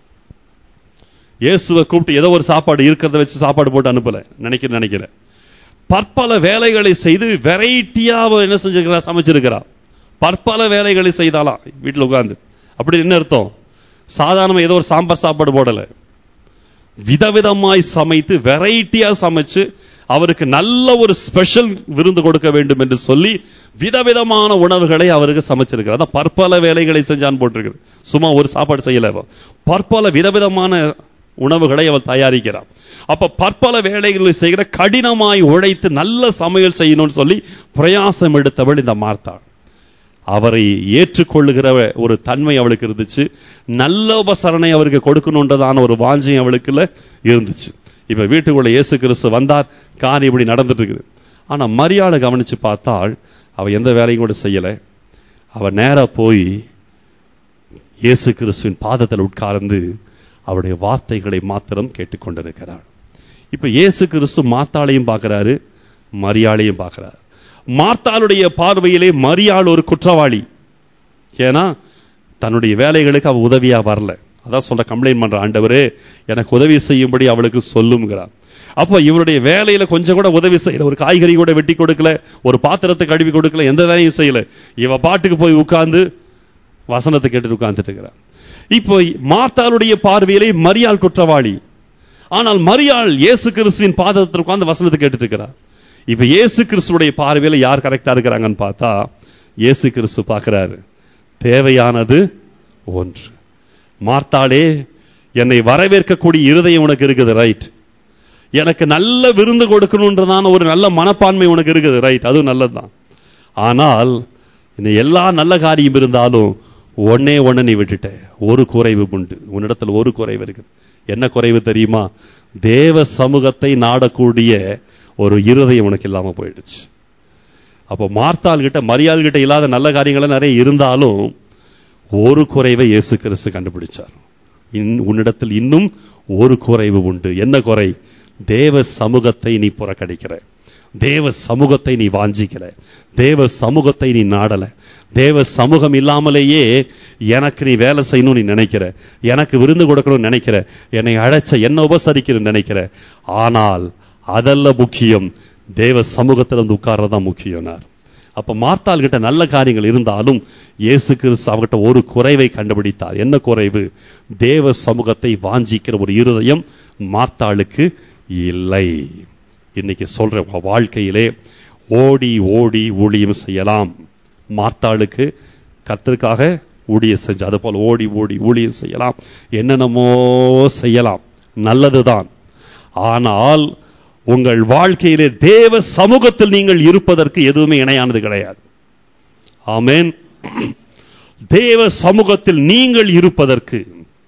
இயேசுவை கூப்பிட்டு ஏதோ ஒரு சாப்பாடு இருக்கிறத வச்சு சாப்பாடு போட்டு அனுப்பல நினைக்கிற நினைக்கிறேன் பற்பல வேலைகளை செய்து வெரைட்டியா அவ என்ன செஞ்சிருக்கிறா சமைச்சிருக்கிறா பற்பல வேலைகளை செய்தாலாம் வீட்டில் உட்கார்ந்து அப்படி என்ன அர்த்தம் சாதாரண ஏதோ ஒரு சாம்பார் சாப்பாடு போடல விதவிதமாய் சமைத்து வெரைட்டியா சமைச்சு அவருக்கு நல்ல ஒரு ஸ்பெஷல் விருந்து கொடுக்க வேண்டும் என்று சொல்லி விதவிதமான உணவுகளை அவருக்கு சமைச்சிருக்கிறார் அதான் பற்பல வேலைகளை செஞ்சான் போட்டிருக்கு சும்மா ஒரு சாப்பாடு செய்யல அவ. பற்பல விதவிதமான உணவுகளை அவள் தயாரிக்கிறார் அப்ப பற்பல வேலைகளை செய்கிற கடினமாய் உழைத்து நல்ல சமையல் செய்யணும்னு சொல்லி பிரயாசம் எடுத்தவள் இந்த மார்த்தாள் அவரை ஏற்றுக்கொள்ளுகிற ஒரு தன்மை அவளுக்கு இருந்துச்சு நல்ல உபசரணை அவருக்கு கொடுக்கணுன்றதான ஒரு வாஞ்சை அவளுக்குள்ள இருந்துச்சு இப்ப வீட்டுக்குள்ள இயேசு கிறிஸ்து வந்தார் காரியம் இப்படி நடந்துட்டு இருக்குது ஆனா மரியாதை கவனிச்சு பார்த்தால் அவ எந்த வேலையும் கூட செய்யல அவ நேரா போய் இயேசு கிறிஸ்துவின் பாதத்தில் உட்கார்ந்து அவருடைய வார்த்தைகளை மாத்திரம் கேட்டுக்கொண்டிருக்கிறார் இப்ப இயேசு கிறிஸ்து மாத்தாளையும் பார்க்கிறாரு மரியாளையும் பார்க்கிறார் மார்த்தாளுடைய பார்வையிலே மரியாள் ஒரு குற்றவாளி ஏன்னா தன்னுடைய வேலைகளுக்கு அவ உதவியா வரல அதான் சொல்ற கம்ப்ளைண்ட் பண்ற ஆண்டவரே எனக்கு உதவி செய்யும்படி அவளுக்கு சொல்லுங்கிறார் அப்போ இவருடைய வேலையில கொஞ்சம் கூட உதவி செய்யல ஒரு காய்கறி கூட வெட்டி கொடுக்கல ஒரு பாத்திரத்தை கழுவி கொடுக்கல எந்த வேலையும் செய்யல இவ பாட்டுக்கு போய் உட்கார்ந்து வசனத்தை கேட்டு உட்கார்ந்துட்டு இருக்கிறார் இப்போ மார்த்தாளுடைய பார்வையிலே மரியாள் குற்றவாளி ஆனால் மரியாள் இயேசு கிறிஸ்துவின் பாதத்தில் உட்கார்ந்து வசனத்தை கேட்டுட்டு இருக்கிறார் இப்ப இயேசு கிறிஸ்துடைய பார்வையில யார் கரெக்டா இருக்கிறாங்கன்னு பார்த்தா இயேசு கிறிஸ்து பார்க்கிறாரு தேவையானது ஒன்று மார்த்தாளே என்னை வரவேற்கக்கூடிய இருதயம் உனக்கு இருக்குது ரைட் எனக்கு நல்ல விருந்து கொடுக்கணுன்றதான ஒரு நல்ல மனப்பான்மை உனக்கு இருக்குது ரைட் அதுவும் நல்லதுதான் ஆனால் இந்த எல்லா நல்ல காரியம் இருந்தாலும் ஒன்னே ஒண்ணு நீ விட்டுட்ட ஒரு குறைவு உண்டு உன்னிடத்துல ஒரு குறைவு இருக்கு என்ன குறைவு தெரியுமா தேவ சமூகத்தை நாடக்கூடிய ஒரு இருதயம் உனக்கு இல்லாம போயிடுச்சு அப்போ மார்த்தாள் கிட்ட மரியாள் கிட்ட இல்லாத நல்ல காரியங்கள் நிறைய இருந்தாலும் ஒரு குறைவை இயேசு கிறிஸ்து கண்டுபிடிச்சார் இன்- உன்னிடத்தில் இன்னும் ஒரு குறைவு உண்டு என்ன குறை தேவ சமூகத்தை நீ புறக்கணிக்கிற தேவ சமூகத்தை நீ வாஞ்சிக்கல தேவ சமூகத்தை நீ நாடல தேவ சமூகம் இல்லாமலேயே எனக்கு நீ வேலை செய்யணும்னு நீ நினைக்கிற எனக்கு விருந்து கொடுக்கணும்னு நினைக்கிற என்னை அழைச்ச என்ன உபசரிக்கணும்னு நினைக்கிற ஆனால் அதல்ல முக்கியம் தேவ சமூகத்துல வந்து உட்கார்றதுதான் முக்கியம்னார் அப்ப மார்த்தாள் கிட்ட நல்ல காரியங்கள் இருந்தாலும் இயேசு கிறிஸ்து அவகிட்ட ஒரு குறைவை கண்டுபிடித்தார் என்ன குறைவு தேவ சமூகத்தை வாஞ்சிக்கிற ஒரு இருதயம் மார்த்தாளுக்கு இல்லை இன்னைக்கு சொல்ற உங்க வாழ்க்கையிலே ஓடி ஓடி ஊழியம் செய்யலாம் மார்த்தாளுக்கு கர்த்தருக்காக ஊழியம் செஞ்சு அது போல ஓடி ஓடி ஊழியம் செய்யலாம் என்னென்னமோ செய்யலாம் நல்லதுதான் ஆனால் உங்கள் வாழ்க்கையிலே தேவ சமூகத்தில் நீங்கள் இருப்பதற்கு எதுவுமே இணையானது கிடையாது ஆமென் தேவ சமூகத்தில் நீங்கள் இருப்பதற்கு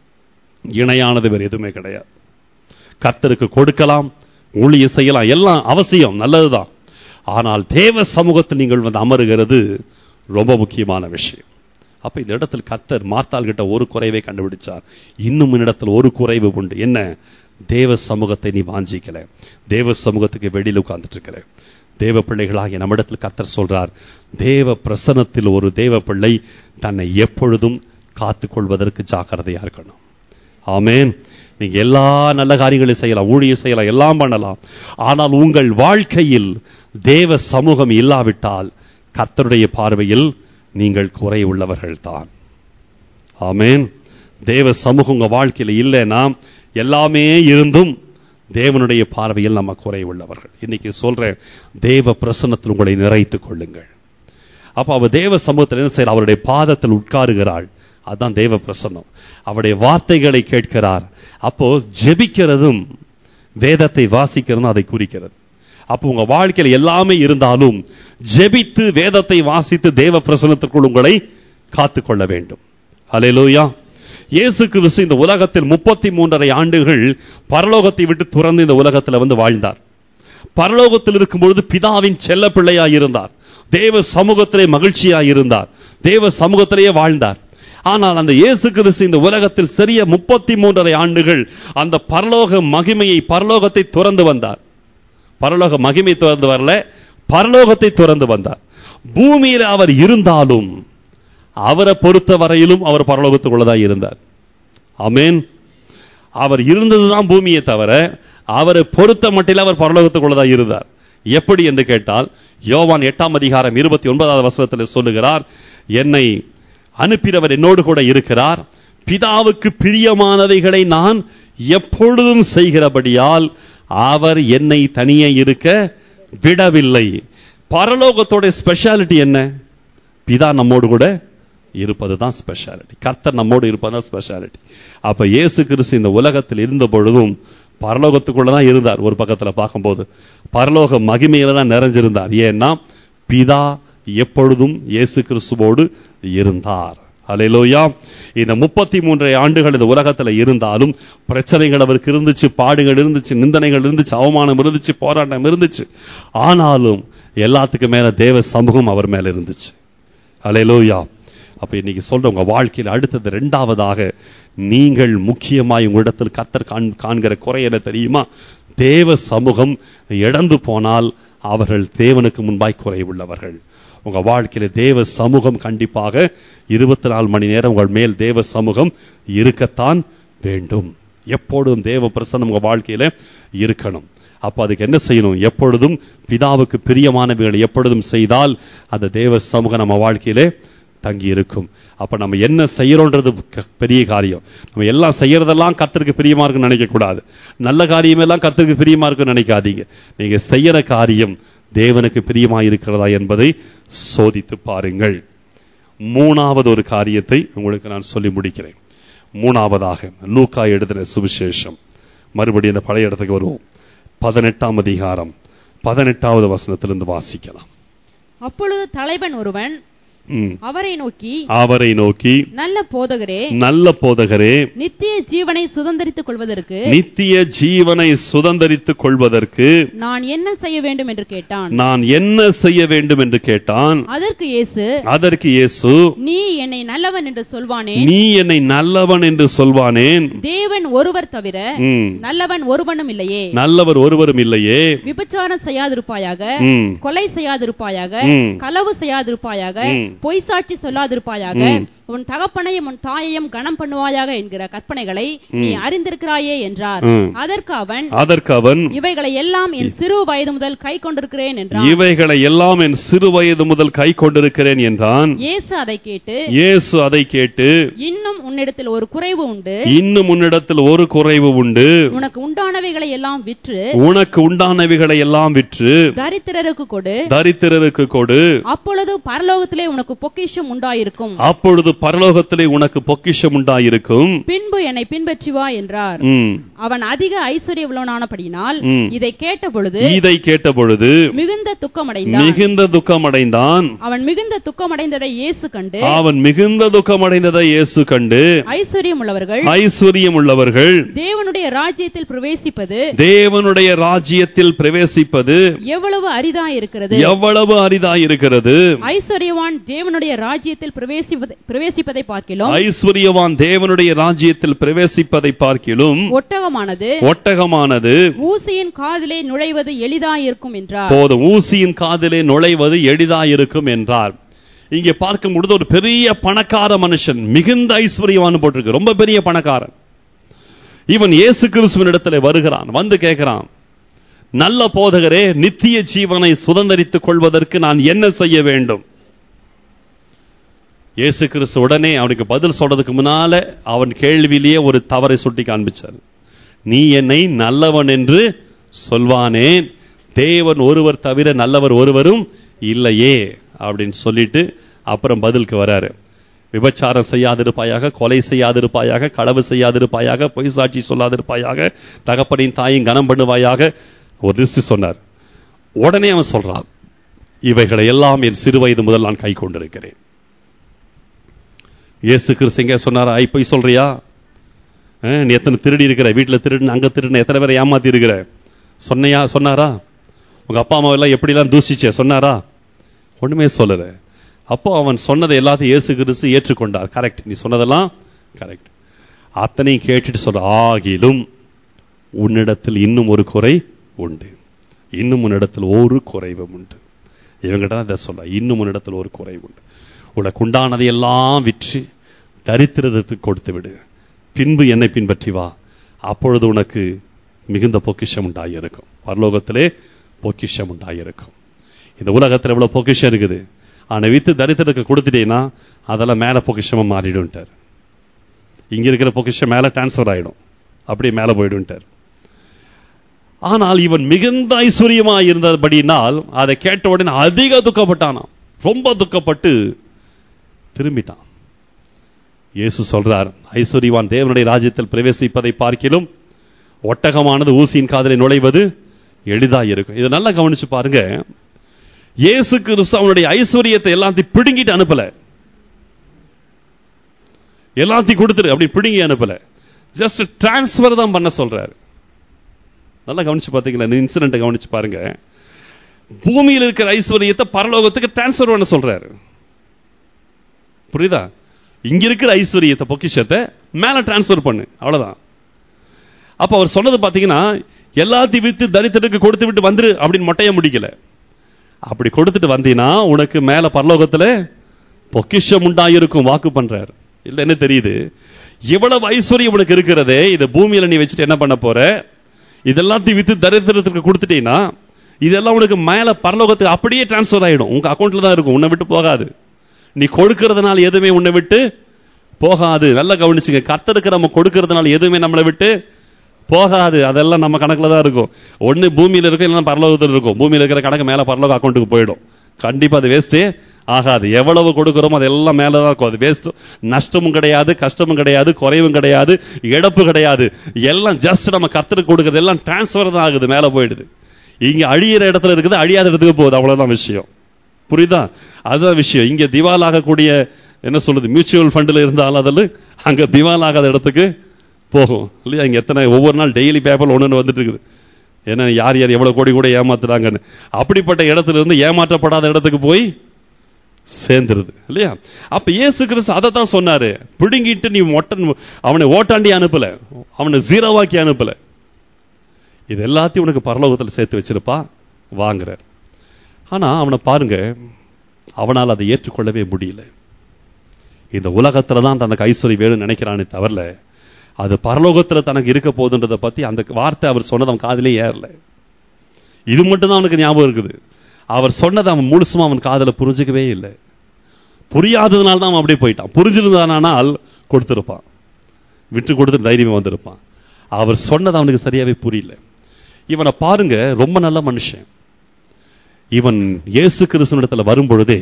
இணையானது வேறு எதுவுமே கிடையாது கர்த்தருக்கு கொடுக்கலாம் ஊழியம் செய்யலாம் எல்லாம் அவசியம் நல்லதுதான் ஆனால் தேவ சமூகத்தில் நீங்கள் வந்து அமருகிறது ரொம்ப முக்கியமான விஷயம் அப்ப இந்த இடத்தில் கர்த்தர் மார்த்தாள் கிட்ட ஒரு குறைவை கண்டுபிடிச்சார் இன்னும் இடத்துல ஒரு குறைவு உண்டு என்ன தேவ சமூகத்தை நீ வாஞ்சிக்கல தேவ சமூகத்துக்கு வெளியில உட்கார்ந்துட்டு இருக்கிற தேவ பிள்ளைகளாகிய நம்மிடத்தில் கர்த்தர் சொல்றார் தேவ பிரசனத்தில் ஒரு தேவ பிள்ளை தன்னை எப்பொழுதும் காத்துக் கொள்வதற்கு ஜாக்கிரதையா இருக்கணும் ஆமென் நீங்க எல்லா நல்ல காரியங்களையும் செய்யலாம் ஊழியம் செய்யலாம் எல்லாம் பண்ணலாம் ஆனால் உங்கள் வாழ்க்கையில் தேவ சமூகம் இல்லாவிட்டால் கர்த்தருடைய பார்வையில் நீங்கள் குறை உள்ளவர்கள் தான் ஆமென் தேவ சமூகம் உங்க வாழ்க்கையில இல்லைன்னா எல்லாமே இருந்தும் தேவனுடைய பார்வையில் நம்ம குறை உள்ளவர்கள் இன்னைக்கு சொல்றேன் தேவ பிரசன்னத்தில் உங்களை நிறைத்துக் கொள்ளுங்கள் அப்ப அவ தேவ சமூகத்தில் என்ன செய்யற அவருடைய பாதத்தில் உட்காருகிறாள் அதான் தேவ பிரசன்னம் அவருடைய வார்த்தைகளை கேட்கிறார் அப்போ ஜெபிக்கிறதும் வேதத்தை வாசிக்கிறதும் அதை குறிக்கிறது அப்போ உங்க வாழ்க்கையில் எல்லாமே இருந்தாலும் ஜெபித்து வேதத்தை வாசித்து தேவ பிரசனத்திற்குள் உங்களை காத்துக்கொள்ள வேண்டும் ஹalleluya இயேசு கிறிஸ்து இந்த உலகத்தில் முப்பத்தி மூன்றரை ஆண்டுகள் பரலோகத்தை விட்டு துறந்து இந்த உலகத்தில் வந்து வாழ்ந்தார் பரலோகத்தில் இருக்கும்பொழுது பிதாவின் செல்ல பிள்ளையாய் இருந்தார் தேவ சமூகத்திலே மகிழ்ச்சியாய் இருந்தார் தேவ சமூகத்திலேயே வாழ்ந்தார் ஆனால் அந்த இயேசு கிறிஸ்து இந்த உலகத்தில் சிறிய முப்பத்தி மூன்றரை ஆண்டுகள் அந்த பரலோக மகிமையை பரலோகத்தை துறந்து வந்தார் பரலோக மகிமை துறந்து வரல பரலோகத்தை துறந்து வந்தார் பூமியில் அவர் இருந்தாலும் அவரை பொறுத்த வரையிலும் அவர் பரலோகத்துக்குள்ளதான் இருந்தார் ஆமென் அவர் இருந்ததுதான் பூமியை தவிர அவரை பொறுத்த மட்டில் அவர் பரலோகத்துக்குள்ளதான் இருந்தார் எப்படி என்று கேட்டால் யோவான் எட்டாம் அதிகாரம் இருபத்தி ஒன்பதாவது வசனத்தில் சொல்லுகிறார் என்னை அனுப்பினவர் என்னோடு கூட இருக்கிறார் பிதாவுக்கு பிரியமானவைகளை நான் எப்பொழுதும் செய்கிறபடியால் அவர் என்னை தனியே இருக்க விடவில்லை பரலோகத்தோட ஸ்பெஷாலிட்டி என்ன பிதா நம்மோடு கூட இருப்பதுதான் ஸ்பெஷாலிட்டி கர்த்தர் நம்மோடு இருப்பதுதான் ஸ்பெஷாலிட்டி அப்ப இயேசு கிறிஸ்து இந்த உலகத்தில் இருந்த பொழுதும் பரலோகத்துக்குள்ள தான் இருந்தார் ஒரு பக்கத்துல பார்க்கும்போது பரலோக மகிமையில தான் நிறைஞ்சிருந்தார் ஏன்னா பிதா எப்பொழுதும் இயேசு கிறிஸ்துவோடு இருந்தார் அல்லேலூயா இந்த முப்பத்தி மூன்றரை ஆண்டுகள் இந்த உலகத்துல இருந்தாலும் பிரச்சனைகள் அவருக்கு இருந்துச்சு பாடுகள் இருந்துச்சு நிந்தனைகள் இருந்துச்சு அவமானம் இருந்துச்சு போராட்டம் இருந்துச்சு ஆனாலும் எல்லாத்துக்கும் மேல தேவ சமூகம் அவர் மேல இருந்துச்சு அல்லேலூயா அப்ப இன்னைக்கு சொல்ற உங்க வாழ்க்கையில் அடுத்தது ரெண்டாவதாக நீங்கள் முக்கியமாய் உங்களிடத்தில் கத்தர் காண் காண்கிற குறை என்ன தெரியுமா தேவ சமூகம் இழந்து போனால் அவர்கள் தேவனுக்கு முன்பாய் குறை உள்ளவர்கள் உங்க வாழ்க்கையில தேவ சமூகம் கண்டிப்பாக இருபத்தி நாலு மணி நேரம் உங்கள் மேல் தேவ சமூகம் இருக்கத்தான் வேண்டும் எப்பொழுதும் தேவ பிரசன்னம் உங்க வாழ்க்கையில இருக்கணும் அப்ப அதுக்கு என்ன செய்யணும் எப்பொழுதும் பிதாவுக்கு பிரியமானவைகளை எப்பொழுதும் செய்தால் அந்த தேவ சமூகம் நம்ம வாழ்க்கையிலே தங்கி இருக்கும் அப்ப நம்ம என்ன செய்யறோன்றது க- பெரிய காரியம் நம்ம எல்லாம் செய்யறதெல்லாம் கர்த்தருக்கு பிரியமா இருக்குன்னு நினைக்க கூடாது நல்ல காரியமெல்லாம் கர்த்தருக்கு பிரியமா இருக்குன்னு நினைக்காதீங்க நீங்க செய்யற காரியம் தேவனுக்கு பிரியமா இருக்கிறதா என்பதை சோதித்து பாருங்கள் மூணாவது ஒரு காரியத்தை உங்களுக்கு நான் சொல்லி முடிக்கிறேன் மூணாவதாக லூக்கா எழுதின சுவிசேஷம் மறுபடியும் இந்த பழைய இடத்துக்கு வருவோம் பதினெட்டாம் அதிகாரம் பதினெட்டாவது வசனத்திலிருந்து வாசிக்கலாம் அப்பொழுது தலைவன் ஒருவன் ம். அவரை நோக்கி அவரை நோக்கி நல்ல போதகரே நல்ல போதகரே நித்திய ஜீவனை சுதந்தரித்துக் கொள்வதற்கு நித்திய ஜீவனை சுதந்தரித்துக் கொள்வதற்கு நான் என்ன செய்ய வேண்டும் என்று கேட்டான் நான் என்ன செய்ய வேண்டும் என்று கேட்டான் அதற்கு இயேசு அதற்கு இயேசு நீ என்னை நல்லவன் என்று சொல்வானே நீ என்னை நல்லவன் என்று சொல்வானேன் தேவன் ஒருவர் தவிர ம். நல்லவன் ஒருவனும் இல்லையே நல்லவர் ஒருவரும் இல்லையே விபச்சாரம் செய்யாதிருப்பாயாக ம். கொலை செய்யாதிருப்பாயாக ம். களவு செய்யாதிருப்பாயாக ம். பொய் சாட்சி சொல்லாதிருப்பாயாக ம். உன் தகப்பனையும் உன் தாயையும் கனம் பண்ணுவாயாக என்கிற கற்பனைகளை நீ அறிந்திருக்கிறாயே என்றார் ம். அதற்கு அவன் அதற்கு அவன் இவைகளை எல்லாம் என் சிறு வயது முதல் கை கொண்டிருக்கிறேன் என்றான் இவைகளை எல்லாம் என் சிறு வயது முதல் கை கொண்டிருக்கிறேன் என்றான் இயேசு அதை கேட்டு இயேசு அதை கேட்டு இன்னும் உன்னிடத்தில் ஒரு குறைவு உண்டு இன்னும் உன்னிடத்தில் ஒரு குறைவு உண்டு உனக்கு உண்டானவைகளை எல்லாம் விற்று உனக்கு உண்டானவைகளை எல்லாம் விற்று தரித்திரருக்கு கொடு தரித்திரருக்கு கொடு அப்பொழுது பரலோகத்திலே உனக்கு பொக்கிஷம் உண்டாயிருக்கும் அப்பொழுது பரலோகத்திலே உனக்கு பொக்கிஷம் உண்டாயிருக்கும் பின்பு என்னை பின்பற்றி வா என்றார் ம். அவன் அதிக ஐஸ்வர்யவுள்ளவனானபடியினால் ம். இதை கேட்ட பொழுது இதை கேட்டபொழுது மிகுந்த துக்கமடைந்தான் மிகுந்த துக்கமடைந்தான் அவன் மிகுந்த துக்கமடைந்ததை இயேசு கண்டு அவன் மிகுந்த துக்கமடைந்ததை இயேசு கண்டு ஐஸ்வர்யம் உள்ளவர்கள் ஐஸ்வர்யம் உள்ளவர்கள் தேவனுடைய ராஜ்யத்தில் பிரவேசிப்பது தேவனுடைய ராஜ்யத்தில் பிரவேசிப்பது எவ்வளவு அரிதா இருக்கிறது எவ்வளவு அரிதாயிருக்கிறது ஐஸ்வர்யவான் தேவனுடைய ராஜ்யத்தில் பிரவேசிப்பதை பிரவேசிப்பதை பார்க்கிலும் ஐஸ்வர்யவான் தேவனுடைய ராஜ்யத்தில் பிரவேசிப்பதை பார்க்கிலும் ஒட்டகமானது ஒட்டகமானது ஊசியின் காதிலே நுழைவது எளிதாயிருக்கும் என்றார் போதும் ஊசியின் காதிலே நுழைவது எளிதாயிருக்கும் என்றார் இங்கே பார்க்கும் பொழுது ஒரு பெரிய பணக்கார மனுஷன் மிகுந்த ஐஸ்வர்யவான் போட்டிருக்கு ரொம்ப பெரிய பணக்காரன் இவன் இயேசு கிறிஸ்துவின் இடத்துல வருகிறான் வந்து கேட்கிறான் நல்ல போதகரே நித்திய ஜீவனை சுதந்தரித்துக் கொள்வதற்கு நான் என்ன செய்ய வேண்டும் இயேசு கிறிஸ்து உடனே அவனுக்கு பதில் சொல்றதுக்கு முன்னால அவன் கேள்வியிலேயே ஒரு தவறை சுட்டி காண்பிச்சார் நீ என்னை நல்லவன் என்று சொல்வானேன் தேவன் ஒருவர் தவிர நல்லவர் ஒருவரும் இல்லையே அப்படின்னு சொல்லிட்டு அப்புறம் பதிலுக்கு வராரு விபச்சாரம் செய்யாதிருப்பாயாக கொலை செய்யாதிருப்பாயாக களவு செய்யாதிருப்பாயாக பொய் சாட்சி சொல்லாதிருப்பாயாக தகப்பனின் தாயும் கனம் பண்ணுவாயாக ஒரு லிஸ்ட் சொன்னார் உடனே அவன் சொல்றான் இவைகளை எல்லாம் என் சிறு வயது முதல் நான் கை கொண்டிருக்கிறேன் இயேசு கிறிஸ்து எங்க சொன்னாரா ஐ பொய் சொல்றியா அஹ், நீ எத்தனை திருடி இருக்கிற வீட்டுல திருடுன அங்க திருடுன எத்தனை பேரை ஏமாத்தி இருக்கிற சொன்னையா சொன்னாரா உங்க அப்பா அம்மா எல்லாம் எப்படிலாம் தூசிச்சே சொன்னாரா ஒண்ணுமே சொல்லல அப்போ அவன் சொன்னதை எல்லாத்தையும் இயேசு கிறிஸ்து ஏற்றுக்கொண்டார் கரெக்ட் நீ சொன்னதெல்லாம் கரெக்ட் அத்தனையும் கேட்டுட்டு சொல்ற ஆகிலும் உன்னிடத்தில் இன்னும் ஒரு குறை உண்டு இன்னும் உன்னிடத்தில் ஒரு குறைவும் உண்டு இவங்கிட்ட தான் இதை சொல்ல இன்னும் உன்னிடத்தில் ஒரு குறை உண்டு உனக்கு உண்டானதை எல்லாம் விற்று தரித்திரத்துக்கு கொடுத்து விடு பின்பு என்னை பின்பற்றி வா அப்பொழுது உனக்கு மிகுந்த பொக்கிஷம் உண்டாயிருக்கும் பரலோகத்திலே பொக்கிஷம் உண்டாயிருக்கும் இந்த உலகத்தில் எவ்வளவு பொக்கிஷம் இருக்குது ஆனா வித்து தரித்திரத்துக்கு கொடுத்துட்டீங்கன்னா அதெல்லாம் மேல பொக்கிஷமா மாறிடும்ட்டார் இங்க இருக்கிற பொக்கிஷம் மேல டிரான்ஸ்ஃபர் ஆயிடும் அப்படியே மேல போயிடும்ட்டார் ஆனால் இவன் மிகுந்த ஐஸ்வர்யமா இருந்தபடினால் அதை கேட்ட உடனே அதிக துக்கப்பட்டானாம் ரொம்ப துக்கப்பட்டு திரும்பிட்டான் இயேசு சொல்றார் ஐஸ்வர்யவான் தேவனுடைய ராஜ்யத்தில் பிரவேசிப்பதை பார்க்கிலும் ஒட்டகமானது ஊசியின் காதலை நுழைவது எளிதா இருக்கும் இதை நல்லா கவனிச்சு பாருங்க இயேசு கிறிஸ்து அவனுடைய ஐஸ்வர்யத்தை எல்லாத்தையும் பிடுங்கிட்டு அனுப்பல எல்லாத்தையும் கொடுத்துரு அப்படி பிடுங்கி அனுப்பல ஜஸ்ட் டிரான்ஸ்ஃபர் தான் பண்ண சொல்றாரு நல்லா கவனிச்சு பாத்தீங்களா இந்த இன்சிடென்ட் கவனிச்சு பாருங்க பூமியில் இருக்கிற ஐஸ்வர்யத்தை பரலோகத்துக்கு டிரான்ஸ்ஃபர் பண்ண சொல்றாரு புரியுதா இங்க இருக்கிற ஐஸ்வர்யத்தை பொக்கிஷத்தை மேல டிரான்ஸ்ஃபர் பண்ணு அவ்வளவுதான் அப்ப அவர் சொன்னது பாத்தீங்கன்னா எல்லாத்தையும் வித்து தரித்திரக்கு கொடுத்து விட்டு வந்துரு அப்படின்னு மொட்டைய முடிக்கல அப்படி கொடுத்துட்டு வந்தீங்கன்னா உனக்கு மேல பரலோகத்துல பொக்கிஷம் உண்டாயிருக்கும் வாக்கு பண்றாரு இல்ல என்ன தெரியுது இவ்வளவு ஐஸ்வர்யம் உனக்கு இருக்கிறதே இத பூமியில நீ வச்சுட்டு என்ன பண்ண போற இதெல்லாத்தையும் வித்து தரித்திரத்துக்கு கொடுத்துட்டீங்கன்னா இதெல்லாம் உனக்கு மேல பரலோகத்துக்கு அப்படியே டிரான்ஸ்ஃபர் ஆயிடும் உங்க அக்கௌண்ட்ல தான் இருக்கும் உன்னை விட்டு போகாது நீ கொடுக்கறதுனால எதுவுமே உன்னை விட்டு போகாது நல்லா கவனிச்சுங்க கர்த்தருக்கு நம்ம கொடுக்கறதுனால எதுவுமே நம்மளை விட்டு போகாது அதெல்லாம் நம்ம கணக்குல தான் இருக்கும் ஒண்ணு பூமியில இருக்கும் இல்லைன்னா பரலோகத்தில் இருக்கும் பூமியில இருக்கிற கணக்கு மேல பரலோக அக்கௌண்ட்டுக்கு போயிடும் கண்டிப்பா அது வேஸ்டே ஆகாது எவ்வளவு கொடுக்கிறோமோ அதெல்லாம் மேலதான் இருக்கும் அது வேஸ்ட் நஷ்டமும் கிடையாது கஷ்டமும் கிடையாது குறைவும் கிடையாது இழப்பு கிடையாது எல்லாம் ஜஸ்ட் நம்ம கர்த்தருக்கு கொடுக்கறது எல்லாம் டிரான்ஸ்ஃபர் தான் ஆகுது மேல போயிடுது இங்க அழியிற இடத்துல இருக்குது அழியாத இடத்துக்கு போகுது அவ்வளவுதான் விஷயம் புரியுதா அதுதான் விஷயம் இங்க திவால் ஆகக்கூடிய என்ன சொல்றது மியூச்சுவல் ஃபண்ட்ல இருந்தாலும் அதில் அங்க திவால் ஆகாத இடத்துக்கு போகும் இல்லையா இங்க எத்தனை ஒவ்வொரு நாள் டெய்லி பேப்பர் ஒன்று வந்துட்டு இருக்குது ஏன்னா யார் யார் எவ்வளவு கோடி கூட ஏமாத்துறாங்கன்னு அப்படிப்பட்ட இடத்துல இருந்து ஏமாற்றப்படாத இடத்துக்கு போய் சேர்ந்துருது இல்லையா அப்ப இயேசு கிறிஸ்து அதை தான் சொன்னாரு பிடுங்கிட்டு நீ மொட்டன் அவனை ஓட்டாண்டி அனுப்பல அவனை ஜீரோவாக்கி அனுப்பல இது எல்லாத்தையும் உனக்கு பரலோகத்தில் சேர்த்து வச்சிருப்பா வாங்குறார் ஆனா அவனை பாருங்க அவனால் அதை ஏற்றுக்கொள்ளவே முடியல இந்த உலகத்துல தான் தனக்கு ஐஸ்வர்யம் வேணும்னு நினைக்கிறானே தவிரல அது பரலோகத்துல தனக்கு இருக்க போகுதுன்றதை பத்தி அந்த வார்த்தை அவர் சொன்னது அவன் காதிலே ஏறல இது மட்டும் தான் அவனுக்கு ஞாபகம் இருக்குது அவர் சொன்னதை அவன் முழுசுமா அவன் காதல புரிஞ்சுக்கவே இல்லை புரியாததுனால தான் அவன் அப்படியே போயிட்டான் புரிஞ்சிருந்தானால் கொடுத்திருப்பான் விட்டு கொடுத்து தைரியமா வந்திருப்பான் அவர் சொன்னது அவனுக்கு சரியாவே புரியல இவனை பாருங்க ரொம்ப நல்ல மனுஷன் இவன் இயேசு கிறிஸ்துவனிடத்துல வரும் பொழுதே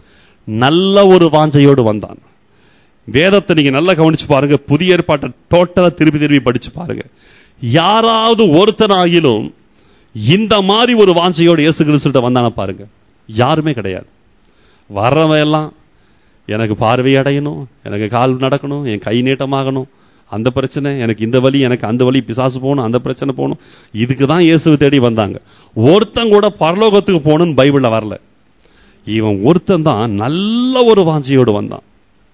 நல்ல ஒரு வாஞ்சையோடு வந்தான் வேதத்தை நீங்க நல்லா கவனிச்சு பாருங்க புதிய ஏற்பாட்டை டோட்டலா திருப்பி திருப்பி படிச்சு பாருங்க யாராவது ஒருத்தனாகிலும் இந்த மாதிரி ஒரு வாஞ்சையோடு இயேசு கிறிஸ்துட்ட வந்தான பாருங்க யாருமே கிடையாது வர்றவன் எல்லாம் எனக்கு பார்வை அடையணும் எனக்கு கால் நடக்கணும் என் கை நீட்டமாகணும் அந்த பிரச்சனை எனக்கு இந்த வழி எனக்கு அந்த வழி பிசாசு போகணும் அந்த பிரச்சனை போகணும் இதுக்கு தான் இயேசுவை தேடி வந்தாங்க ஒருத்தன் கூட பரலோகத்துக்கு போகணும்னு பைபிள்ல வரல இவன் ஒருத்தன் தான் நல்ல ஒரு வாஞ்சியோடு வந்தான்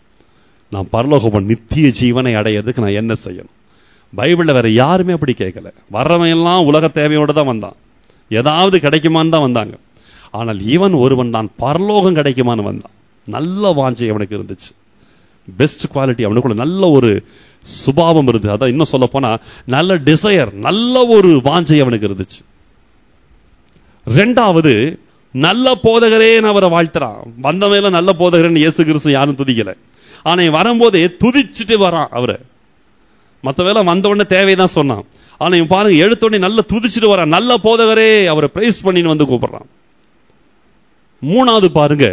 நான் பரலோகம் நித்திய ஜீவனை அடையிறதுக்கு நான் என்ன செய்யணும் பைபிள்ல வேற யாருமே அப்படி கேட்கல வர்றவன் எல்லாம் உலக தேவையோடு தான் வந்தான் ஏதாவது கிடைக்குமான்னு தான் வந்தாங்க ஆனால் இவன் ஒருவன் தான் பரலோகம் கிடைக்குமான்னு வந்தான் நல்ல வாஞ்சை அவனுக்கு இருந்துச்சு பெஸ்ட் குவாலிட்டி அவனுக்குள்ள நல்ல ஒரு சுபாவம் இருந்தது அதான் இன்னும் சொல்ல போனா நல்ல டிசையர் நல்ல ஒரு வாஞ்சை அவனுக்கு இருந்துச்சு ரெண்டாவது நல்ல போதகரே அவரை வாழ்த்துறான் வந்த மேல நல்ல போதகரன் இயேசு கிறிஸ்து யாரும் துதிக்கல ஆனா இவன் வரும்போதே துதிச்சுட்டு வரான் அவரை மத்த வேலை வந்த உடனே தேவைதான் சொன்னான் ஆனா இவன் பாருங்க எடுத்த உடனே நல்ல துதிச்சுட்டு வரான் நல்ல போதகரே அவரை பிரைஸ் பண்ணின்னு வந்து கூப்பிடுறான் மூணாவது பாருங்க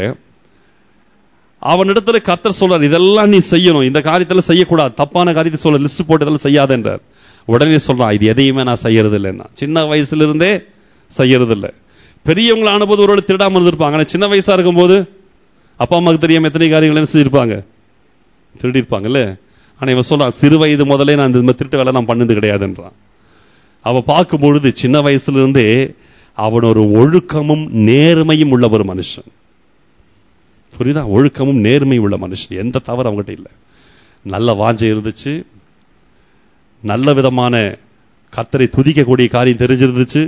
அவனிடத்துல கர்த்தர் சொல்றார் இதெல்லாம் நீ செய்யணும் இந்த காரியத்துல செய்யக்கூடாது தப்பான காரியத்தை சொல்ல லிஸ்ட் போட்டு இதெல்லாம் செய்யாத என்றார் உடனே சொல்றான் இது எதையுமே நான் செய்யறது இல்லைன்னா சின்ன வயசுல இருந்தே செய்யறது இல்லை பெரியவங்களை ஆனபோது ஒரு திருடாம இருந்திருப்பாங்க ஆனா சின்ன வயசா இருக்கும்போது அப்பா அம்மாவுக்கு தெரியாம எத்தனை காரியங்கள் என்ன செஞ்சிருப்பாங்க திருடி இருப்பாங்கல்ல ஆனா இவன் சொல்றான் சிறு வயது முதலே நான் இந்த மாதிரி திருட்டு வேலை நான் பண்ணது கிடையாதுன்றான் அவ பார்க்கும் பொழுது சின்ன வயசுல இருந்தே அவன் ஒரு ஒழுக்கமும் நேர்மையும் உள்ள ஒரு மனுஷன் புரியுதா ஒழுக்கமும் நேர்மையும் உள்ள மனுஷன் எந்த தவறு அவங்ககிட்ட இல்லை நல்ல வாஞ்சை இருந்துச்சு நல்ல விதமான கத்தரை துதிக்கக்கூடிய காரியம் தெரிஞ்சிருந்துச்சு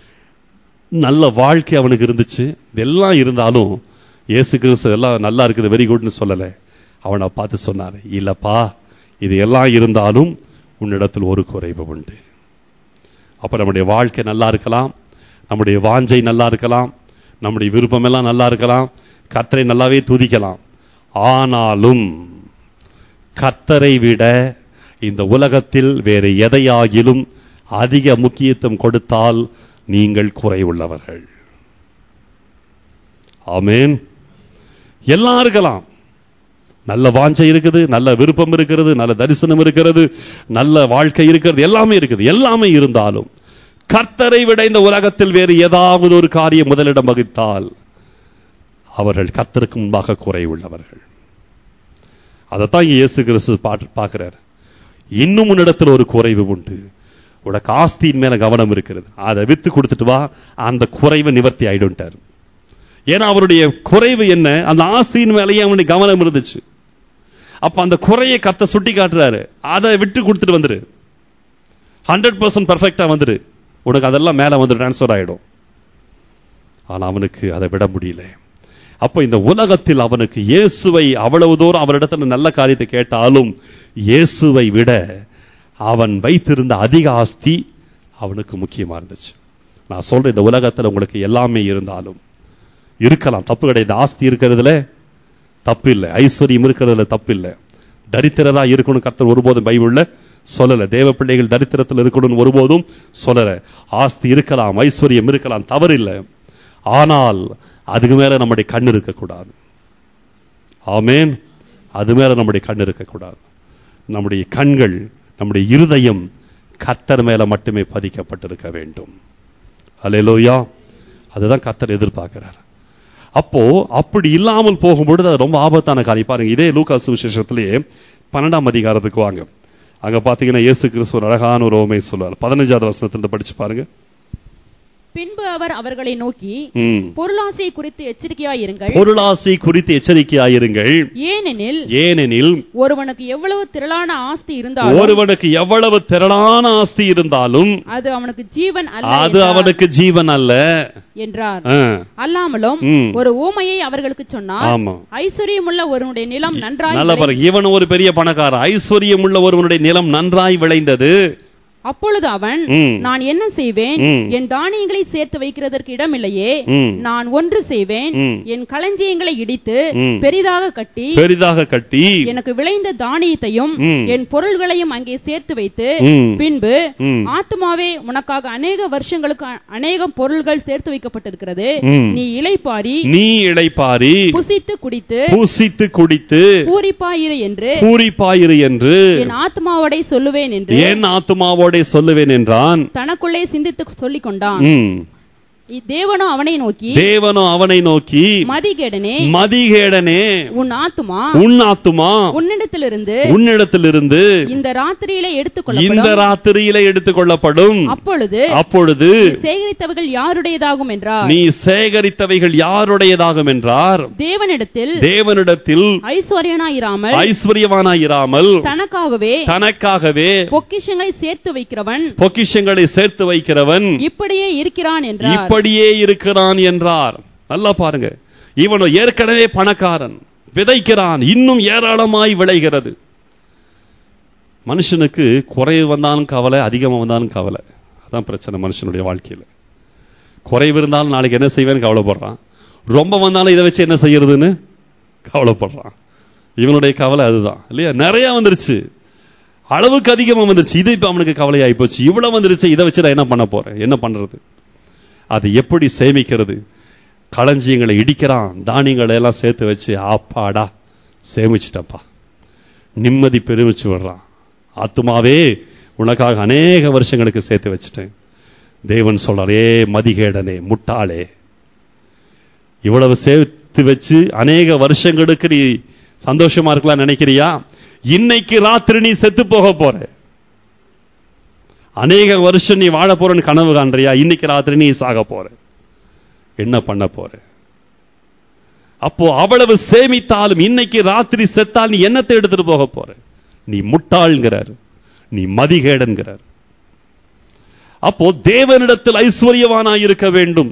நல்ல வாழ்க்கை அவனுக்கு இருந்துச்சு இதெல்லாம் இருந்தாலும் இயேசு கிறிஸ்து எல்லாம் நல்லா இருக்குது வெரி குட்னு சொல்லலை அவனை பார்த்து சொன்னார் இல்லப்பா இது எல்லாம் இருந்தாலும் உன்னிடத்தில் ஒரு குறைவு உண்டு அப்ப நம்முடைய வாழ்க்கை நல்லா இருக்கலாம் நம்முடைய வாஞ்சை நல்லா இருக்கலாம் நம்முடைய விருப்பம் எல்லாம் நல்லா இருக்கலாம் கர்த்தரை நல்லாவே துதிக்கலாம் ஆனாலும் கர்த்தரை விட இந்த உலகத்தில் வேறு எதையாகிலும் அதிக முக்கியத்துவம் கொடுத்தால் நீங்கள் குறைவுள்ளவர்கள் ஆமேன் எல்லாம் இருக்கலாம் நல்ல வாஞ்சை இருக்குது நல்ல விருப்பம் இருக்கிறது நல்ல தரிசனம் இருக்கிறது நல்ல வாழ்க்கை இருக்கிறது எல்லாமே இருக்குது எல்லாமே இருந்தாலும் கர்த்தரை விட இந்த உலகத்தில் வேறு ஏதாவது ஒரு காரியம் முதலிடம் வகித்தால் அவர்கள் கர்த்தருக்கு முன்பாக குறை உள்ளவர்கள் அதைத்தான் இங்க இயேசு கிறிஸ்து பாட்டு பார்க்கிறார் இன்னும் உன்னிடத்தில் ஒரு குறைவு உண்டு உனக்கு ஆஸ்தியின் மேல கவனம் இருக்கிறது அதை வித்து கொடுத்துட்டு வா அந்த குறைவு நிவர்த்தி ஆயிடும்ட்டார் ஏன்னா அவருடைய குறைவு என்ன அந்த ஆஸ்தியின் மேலேயே அவனுடைய கவனம் இருந்துச்சு அப்ப அந்த குறையை கத்த சுட்டி காட்டுறாரு அதை விட்டு கொடுத்துட்டு வந்துரு ஹண்ட்ரட் பர்சன்ட் பர்ஃபெக்டா வந்துரு உனக்கு அதெல்லாம் மேல வந்து டிரான்ஸ்ஃபர் ஆயிடும் ஆனா அவனுக்கு அதை விட முடியல அப்ப இந்த உலகத்தில் அவனுக்கு இயேசுவை அவ்வளவு தூரம் அவரிடத்துல நல்ல காரியத்தை கேட்டாலும் இயேசுவை விட அவன் வைத்திருந்த அதிக ஆஸ்தி அவனுக்கு முக்கியமா இருந்துச்சு நான் சொல்றேன் இந்த உலகத்துல உங்களுக்கு எல்லாமே இருந்தாலும் இருக்கலாம் தப்பு கிடையாது ஆஸ்தி இருக்கிறதுல தப்பு இல்லை ஐஸ்வர்யம் இருக்கிறதுல தப்பு இல்லை தரித்திரரா இருக்கணும் கர்த்தர் ஒருபோதும் பைபிள்ல சொல்லல தேவ பிள்ளைகள் தரித்திரத்தில் இருக்கணும்னு ஒருபோதும் சொல்லல ஆஸ்தி இருக்கலாம் ஐஸ்வர்யம் இருக்கலாம் தவறு இல்லை ஆனால் அதுக்கு மேல நம்முடைய கண் இருக்கக்கூடாது ஆமேன் அது மேல நம்முடைய கண் இருக்கக்கூடாது நம்முடைய கண்கள் நம்முடைய இருதயம் கர்த்தர் மேல மட்டுமே பதிக்கப்பட்டிருக்க வேண்டும் அல்லேலூயா அதுதான் கர்த்தர் எதிர்பார்க்கிறார் அப்போ அப்படி இல்லாமல் போகும்பொழுது அது ரொம்ப ஆபத்தான காரியம் பாருங்க இதே லூக்கா சுவிசேஷத்திலேயே பன்னெண்டாம் அதிகாரத்துக்கு வாங்க அங்க பாத்தீங்கன்னா இயேசு கிறிஸ்து ஒரு அழகான ஒரு ஓமை சொல்லுவார் பதினஞ்சாவது வசனத்துல படிச்சு பாருங்க பின்பு அவர் அவர்களை நோக்கி ம். பொருளாசை குறித்து எச்சரிக்கையாயிருங்கள் பொருளாசை குறித்து எச்சரிக்கையாயிருங்கள் ஏனெனில் ஏனெனில் ஒருவனுக்கு எவ்வளவு திரளான ஆஸ்தி இருந்தாலும் ஒருவனுக்கு எவ்வளவு திரளான ஆஸ்தி இருந்தாலும் அது அவனுக்கு ஜீவன் அல்ல அது என்றார். அவனுக்கு ஜீவன் அல்ல என்றார் ஆ, அல்லாமலும் ம். ஒரு ஊமையை அவர்களுக்கு சொன்னார் ஆமா ஐஸ்வர்யமுள்ள ஒருவனுடைய நிலம் நன்றாய் நல்ல விளை- பாருங்க இவன் ஒரு பெரிய பணக்காரன் ஐஸ்வர்யம் உள்ள ஒருவனுடைய நிலம் நன்றாய் விளைந்தது அப்பொழுது அவன் ம். நான் என்ன செய்வேன் ம். என் தானியங்களை சேர்த்து வைக்கிறதற்கு இடமில்லையே ம். நான் ஒன்று செய்வேன் ம். என் களஞ்சியங்களை இடித்து ம். பெரிதாக கட்டி பெரிதாக கட்டி எனக்கு விளைந்த தானியத்தையும் ம். என் பொருள்களையும் அங்கே சேர்த்து வைத்து ம். பின்பு ம். ஆத்மாவே உனக்காக அநேக வருஷங்களுக்கு அ- அநேகம் பொருள்கள் சேர்த்து வைக்கப்பட்டிருக்கிறது ம். நீ இளைப்பாரி நீ இளைப்பாரி புசித்து குடித்து பூசித்து குடித்து பூரிப்பாயிரு என்று பூரிப்பாயிரு என்று என் ஆத்மாவோடை சொல்லுவேன் என்று என் ஆத்துமாவோட சொல்லுவேன் என்றான் தனக்குள்ளே சிந்தித்து சொல்லிக் கொண்டான் ம். தேவனோ அவனை நோக்கி தேவனோ அவனை நோக்கி மதிகேடனே மதிகேடனே உன் ஆத்துமா உன் ஆத்துமா உன்னிடத்திலிருந்து உன்னிடத்திலிருந்து இந்த ராத்திரியிலே இந்த எடுத்துக்கொள்ளப்படும் ராத்திரியில எடுத்துக் கொள்ளப்படும் அப்பொழுது அப்பொழுது சேகரித்தவர்கள் யாருடையதாகும் என்றார் நீ சேகரித்தவைகள் யாருடையதாகும் என்றார் தேவனிடத்தில் தேவனிடத்தில் ஐஸ்வர்யனாயிராமல் ஐஸ்வர்யவானாயிராமல் தனக்காகவே தனக்காகவே பொக்கிஷங்களை சேர்த்து வைக்கிறவன் பொக்கிஷங்களை சேர்த்து வைக்கிறவன் இப்படியே இருக்கிறான் என்றார் இப்படியே இருக்கிறான் என்றார் நல்லா பாருங்க இவனோ ஏற்கனவே பணக்காரன் விதைக்கிறான் இன்னும் ஏராளமாய் விளைகிறது மனுஷனுக்கு குறைவு வந்தாலும் கவலை அதிகமா வந்தாலும் கவலை அதான் பிரச்சனை மனுஷனுடைய வாழ்க்கையில குறைவு இருந்தாலும் நாளைக்கு என்ன செய்வேன்னு கவலைப்படுறான் ரொம்ப வந்தாலும் இதை வச்சு என்ன செய்யறதுன்னு கவலைப்படுறான் இவனுடைய கவலை அதுதான் இல்லையா நிறைய வந்துருச்சு அளவுக்கு அதிகமா வந்துருச்சு இது இப்ப அவனுக்கு கவலையாயி போச்சு இவ்வளவு வந்துருச்சு இதை வச்சு நான் என்ன பண்ண போறேன் என்ன பண்றது அது எப்படி சேமிக்கிறது களஞ்சியங்களை இடிக்கிறான் தானியங்களை எல்லாம் சேர்த்து வச்சு ஆப்பாடா சேமிச்சிட்டப்பா நிம்மதி பெருமிச்சு விடுறான் ஆத்துமாவே உனக்காக அநேக வருஷங்களுக்கு சேர்த்து வச்சுட்டேன் தேவன் சொல்றாரே மதிகேடனே முட்டாளே இவ்வளவு சேர்த்து வச்சு அநேக வருஷங்களுக்கு நீ சந்தோஷமா இருக்கலாம் நினைக்கிறியா இன்னைக்கு ராத்திரி நீ செத்து போக போற அநேக வருஷம் நீ வாழ போறன்னு கனவு காண்றியா இன்னைக்கு ராத்திரி நீ சாக போற என்ன பண்ண போற அப்போ அவ்வளவு சேமித்தாலும் இன்னைக்கு ராத்திரி செத்தால் நீ என்னத்தை எடுத்துட்டு போக போற நீ முட்டாள்ங்கிறார் நீ மதிகேடன்கிறார் அப்போ தேவனிடத்தில் ஐஸ்வர்யவானாய் இருக்க வேண்டும்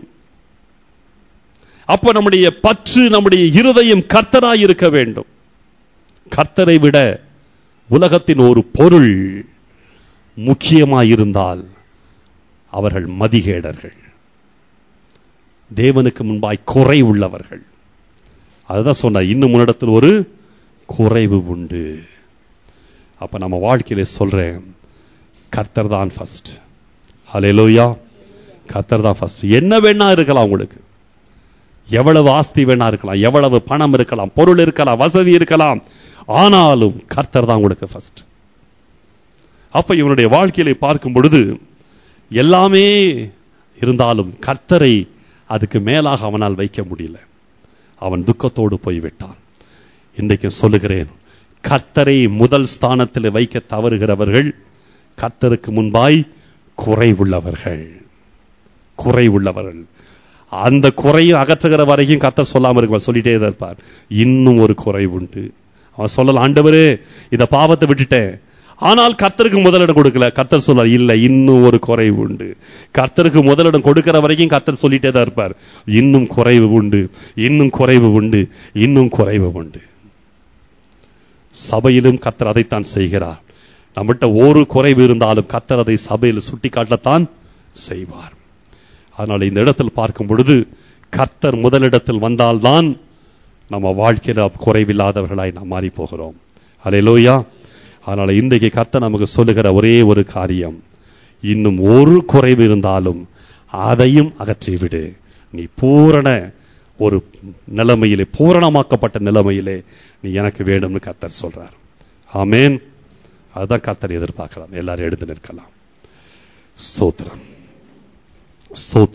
அப்போ நம்முடைய பற்று நம்முடைய இருதயம் கர்த்தராய் இருக்க வேண்டும் கர்த்தரை விட உலகத்தின் ஒரு பொருள் முக்கியமாயிருந்தால் அவர்கள் மதிகேடர்கள் தேவனுக்கு முன்பாய் குறை உள்ளவர்கள் அதுதான் சொன்ன இன்னும் முன்னிடத்தில் ஒரு குறைவு உண்டு அப்ப நம்ம வாழ்க்கையில சொல்றேன் கர்த்தர் தான் ஃபர்ஸ்ட் ஹalleluya கர்த்தர் தான் ஃபர்ஸ்ட் என்ன வேணா இருக்கலாம் உங்களுக்கு எவ்வளவு ஆஸ்தி வேணா இருக்கலாம் எவ்வளவு பணம் இருக்கலாம் பொருள் இருக்கலாம் வசதி இருக்கலாம் ஆனாலும் கர்த்தர் தான் உங்களுக்கு ஃபர்ஸ்ட் அப்ப இவனுடைய வாழ்க்கையில பார்க்கும் பொழுது எல்லாமே இருந்தாலும் கர்த்தரை அதுக்கு மேலாக அவனால் வைக்க முடியல அவன் துக்கத்தோடு போய்விட்டான் இன்றைக்கு சொல்லுகிறேன் கர்த்தரை முதல் ஸ்தானத்தில் வைக்க தவறுகிறவர்கள் கர்த்தருக்கு முன்பாய் குறைவுள்ளவர்கள் குறைவுள்ளவர்கள் அந்த குறையை அகற்றுகிற வரைக்கும் கர்த்தர் சொல்லாம இருப்பார் சொல்லிட்டே தான் இருப்பார் இன்னும் ஒரு குறை உண்டு அவன் சொல்லலாம் ஆண்டவரே இந்த பாவத்தை விட்டுட்டேன் ஆனால் கர்த்தருக்கு முதலிடம் கொடுக்கல கர்த்தர் சொல்ல இல்ல இன்னும் ஒரு குறைவு உண்டு கர்த்தருக்கு முதலிடம் கொடுக்கிற வரைக்கும் கர்த்தர் சொல்லிட்டே தான் இருப்பார் இன்னும் குறைவு உண்டு இன்னும் குறைவு உண்டு இன்னும் குறைவு உண்டு சபையிலும் கர்த்தர் அதைத்தான் செய்கிறார் நம்மகிட்ட ஒரு குறைவு இருந்தாலும் கர்த்தர் அதை சபையில் சுட்டிக்காட்டத்தான் செய்வார் அதனால இந்த இடத்தில் பார்க்கும் பொழுது கர்த்தர் முதலிடத்தில் வந்தால்தான் நம்ம வாழ்க்கையில குறைவில்லாதவர்களாய் நாம் மாறி போகிறோம் அலையிலோயா அதனால இன்றைக்கு கர்த்தர் நமக்கு சொல்லுகிற ஒரே ஒரு காரியம் இன்னும் ஒரு குறைவு இருந்தாலும் அதையும் அகற்றிவிடு நீ பூரண ஒரு நிலைமையிலே பூரணமாக்கப்பட்ட நிலைமையிலே நீ எனக்கு வேணும்னு கர்த்தர் சொல்றார் ஆமேன் அதுதான் கர்த்தர் எதிர்பார்க்கலாம் எல்லாரும் எழுந்து நிற்கலாம் ஸ்தோத்திரம் ஸ்தோத்திரம்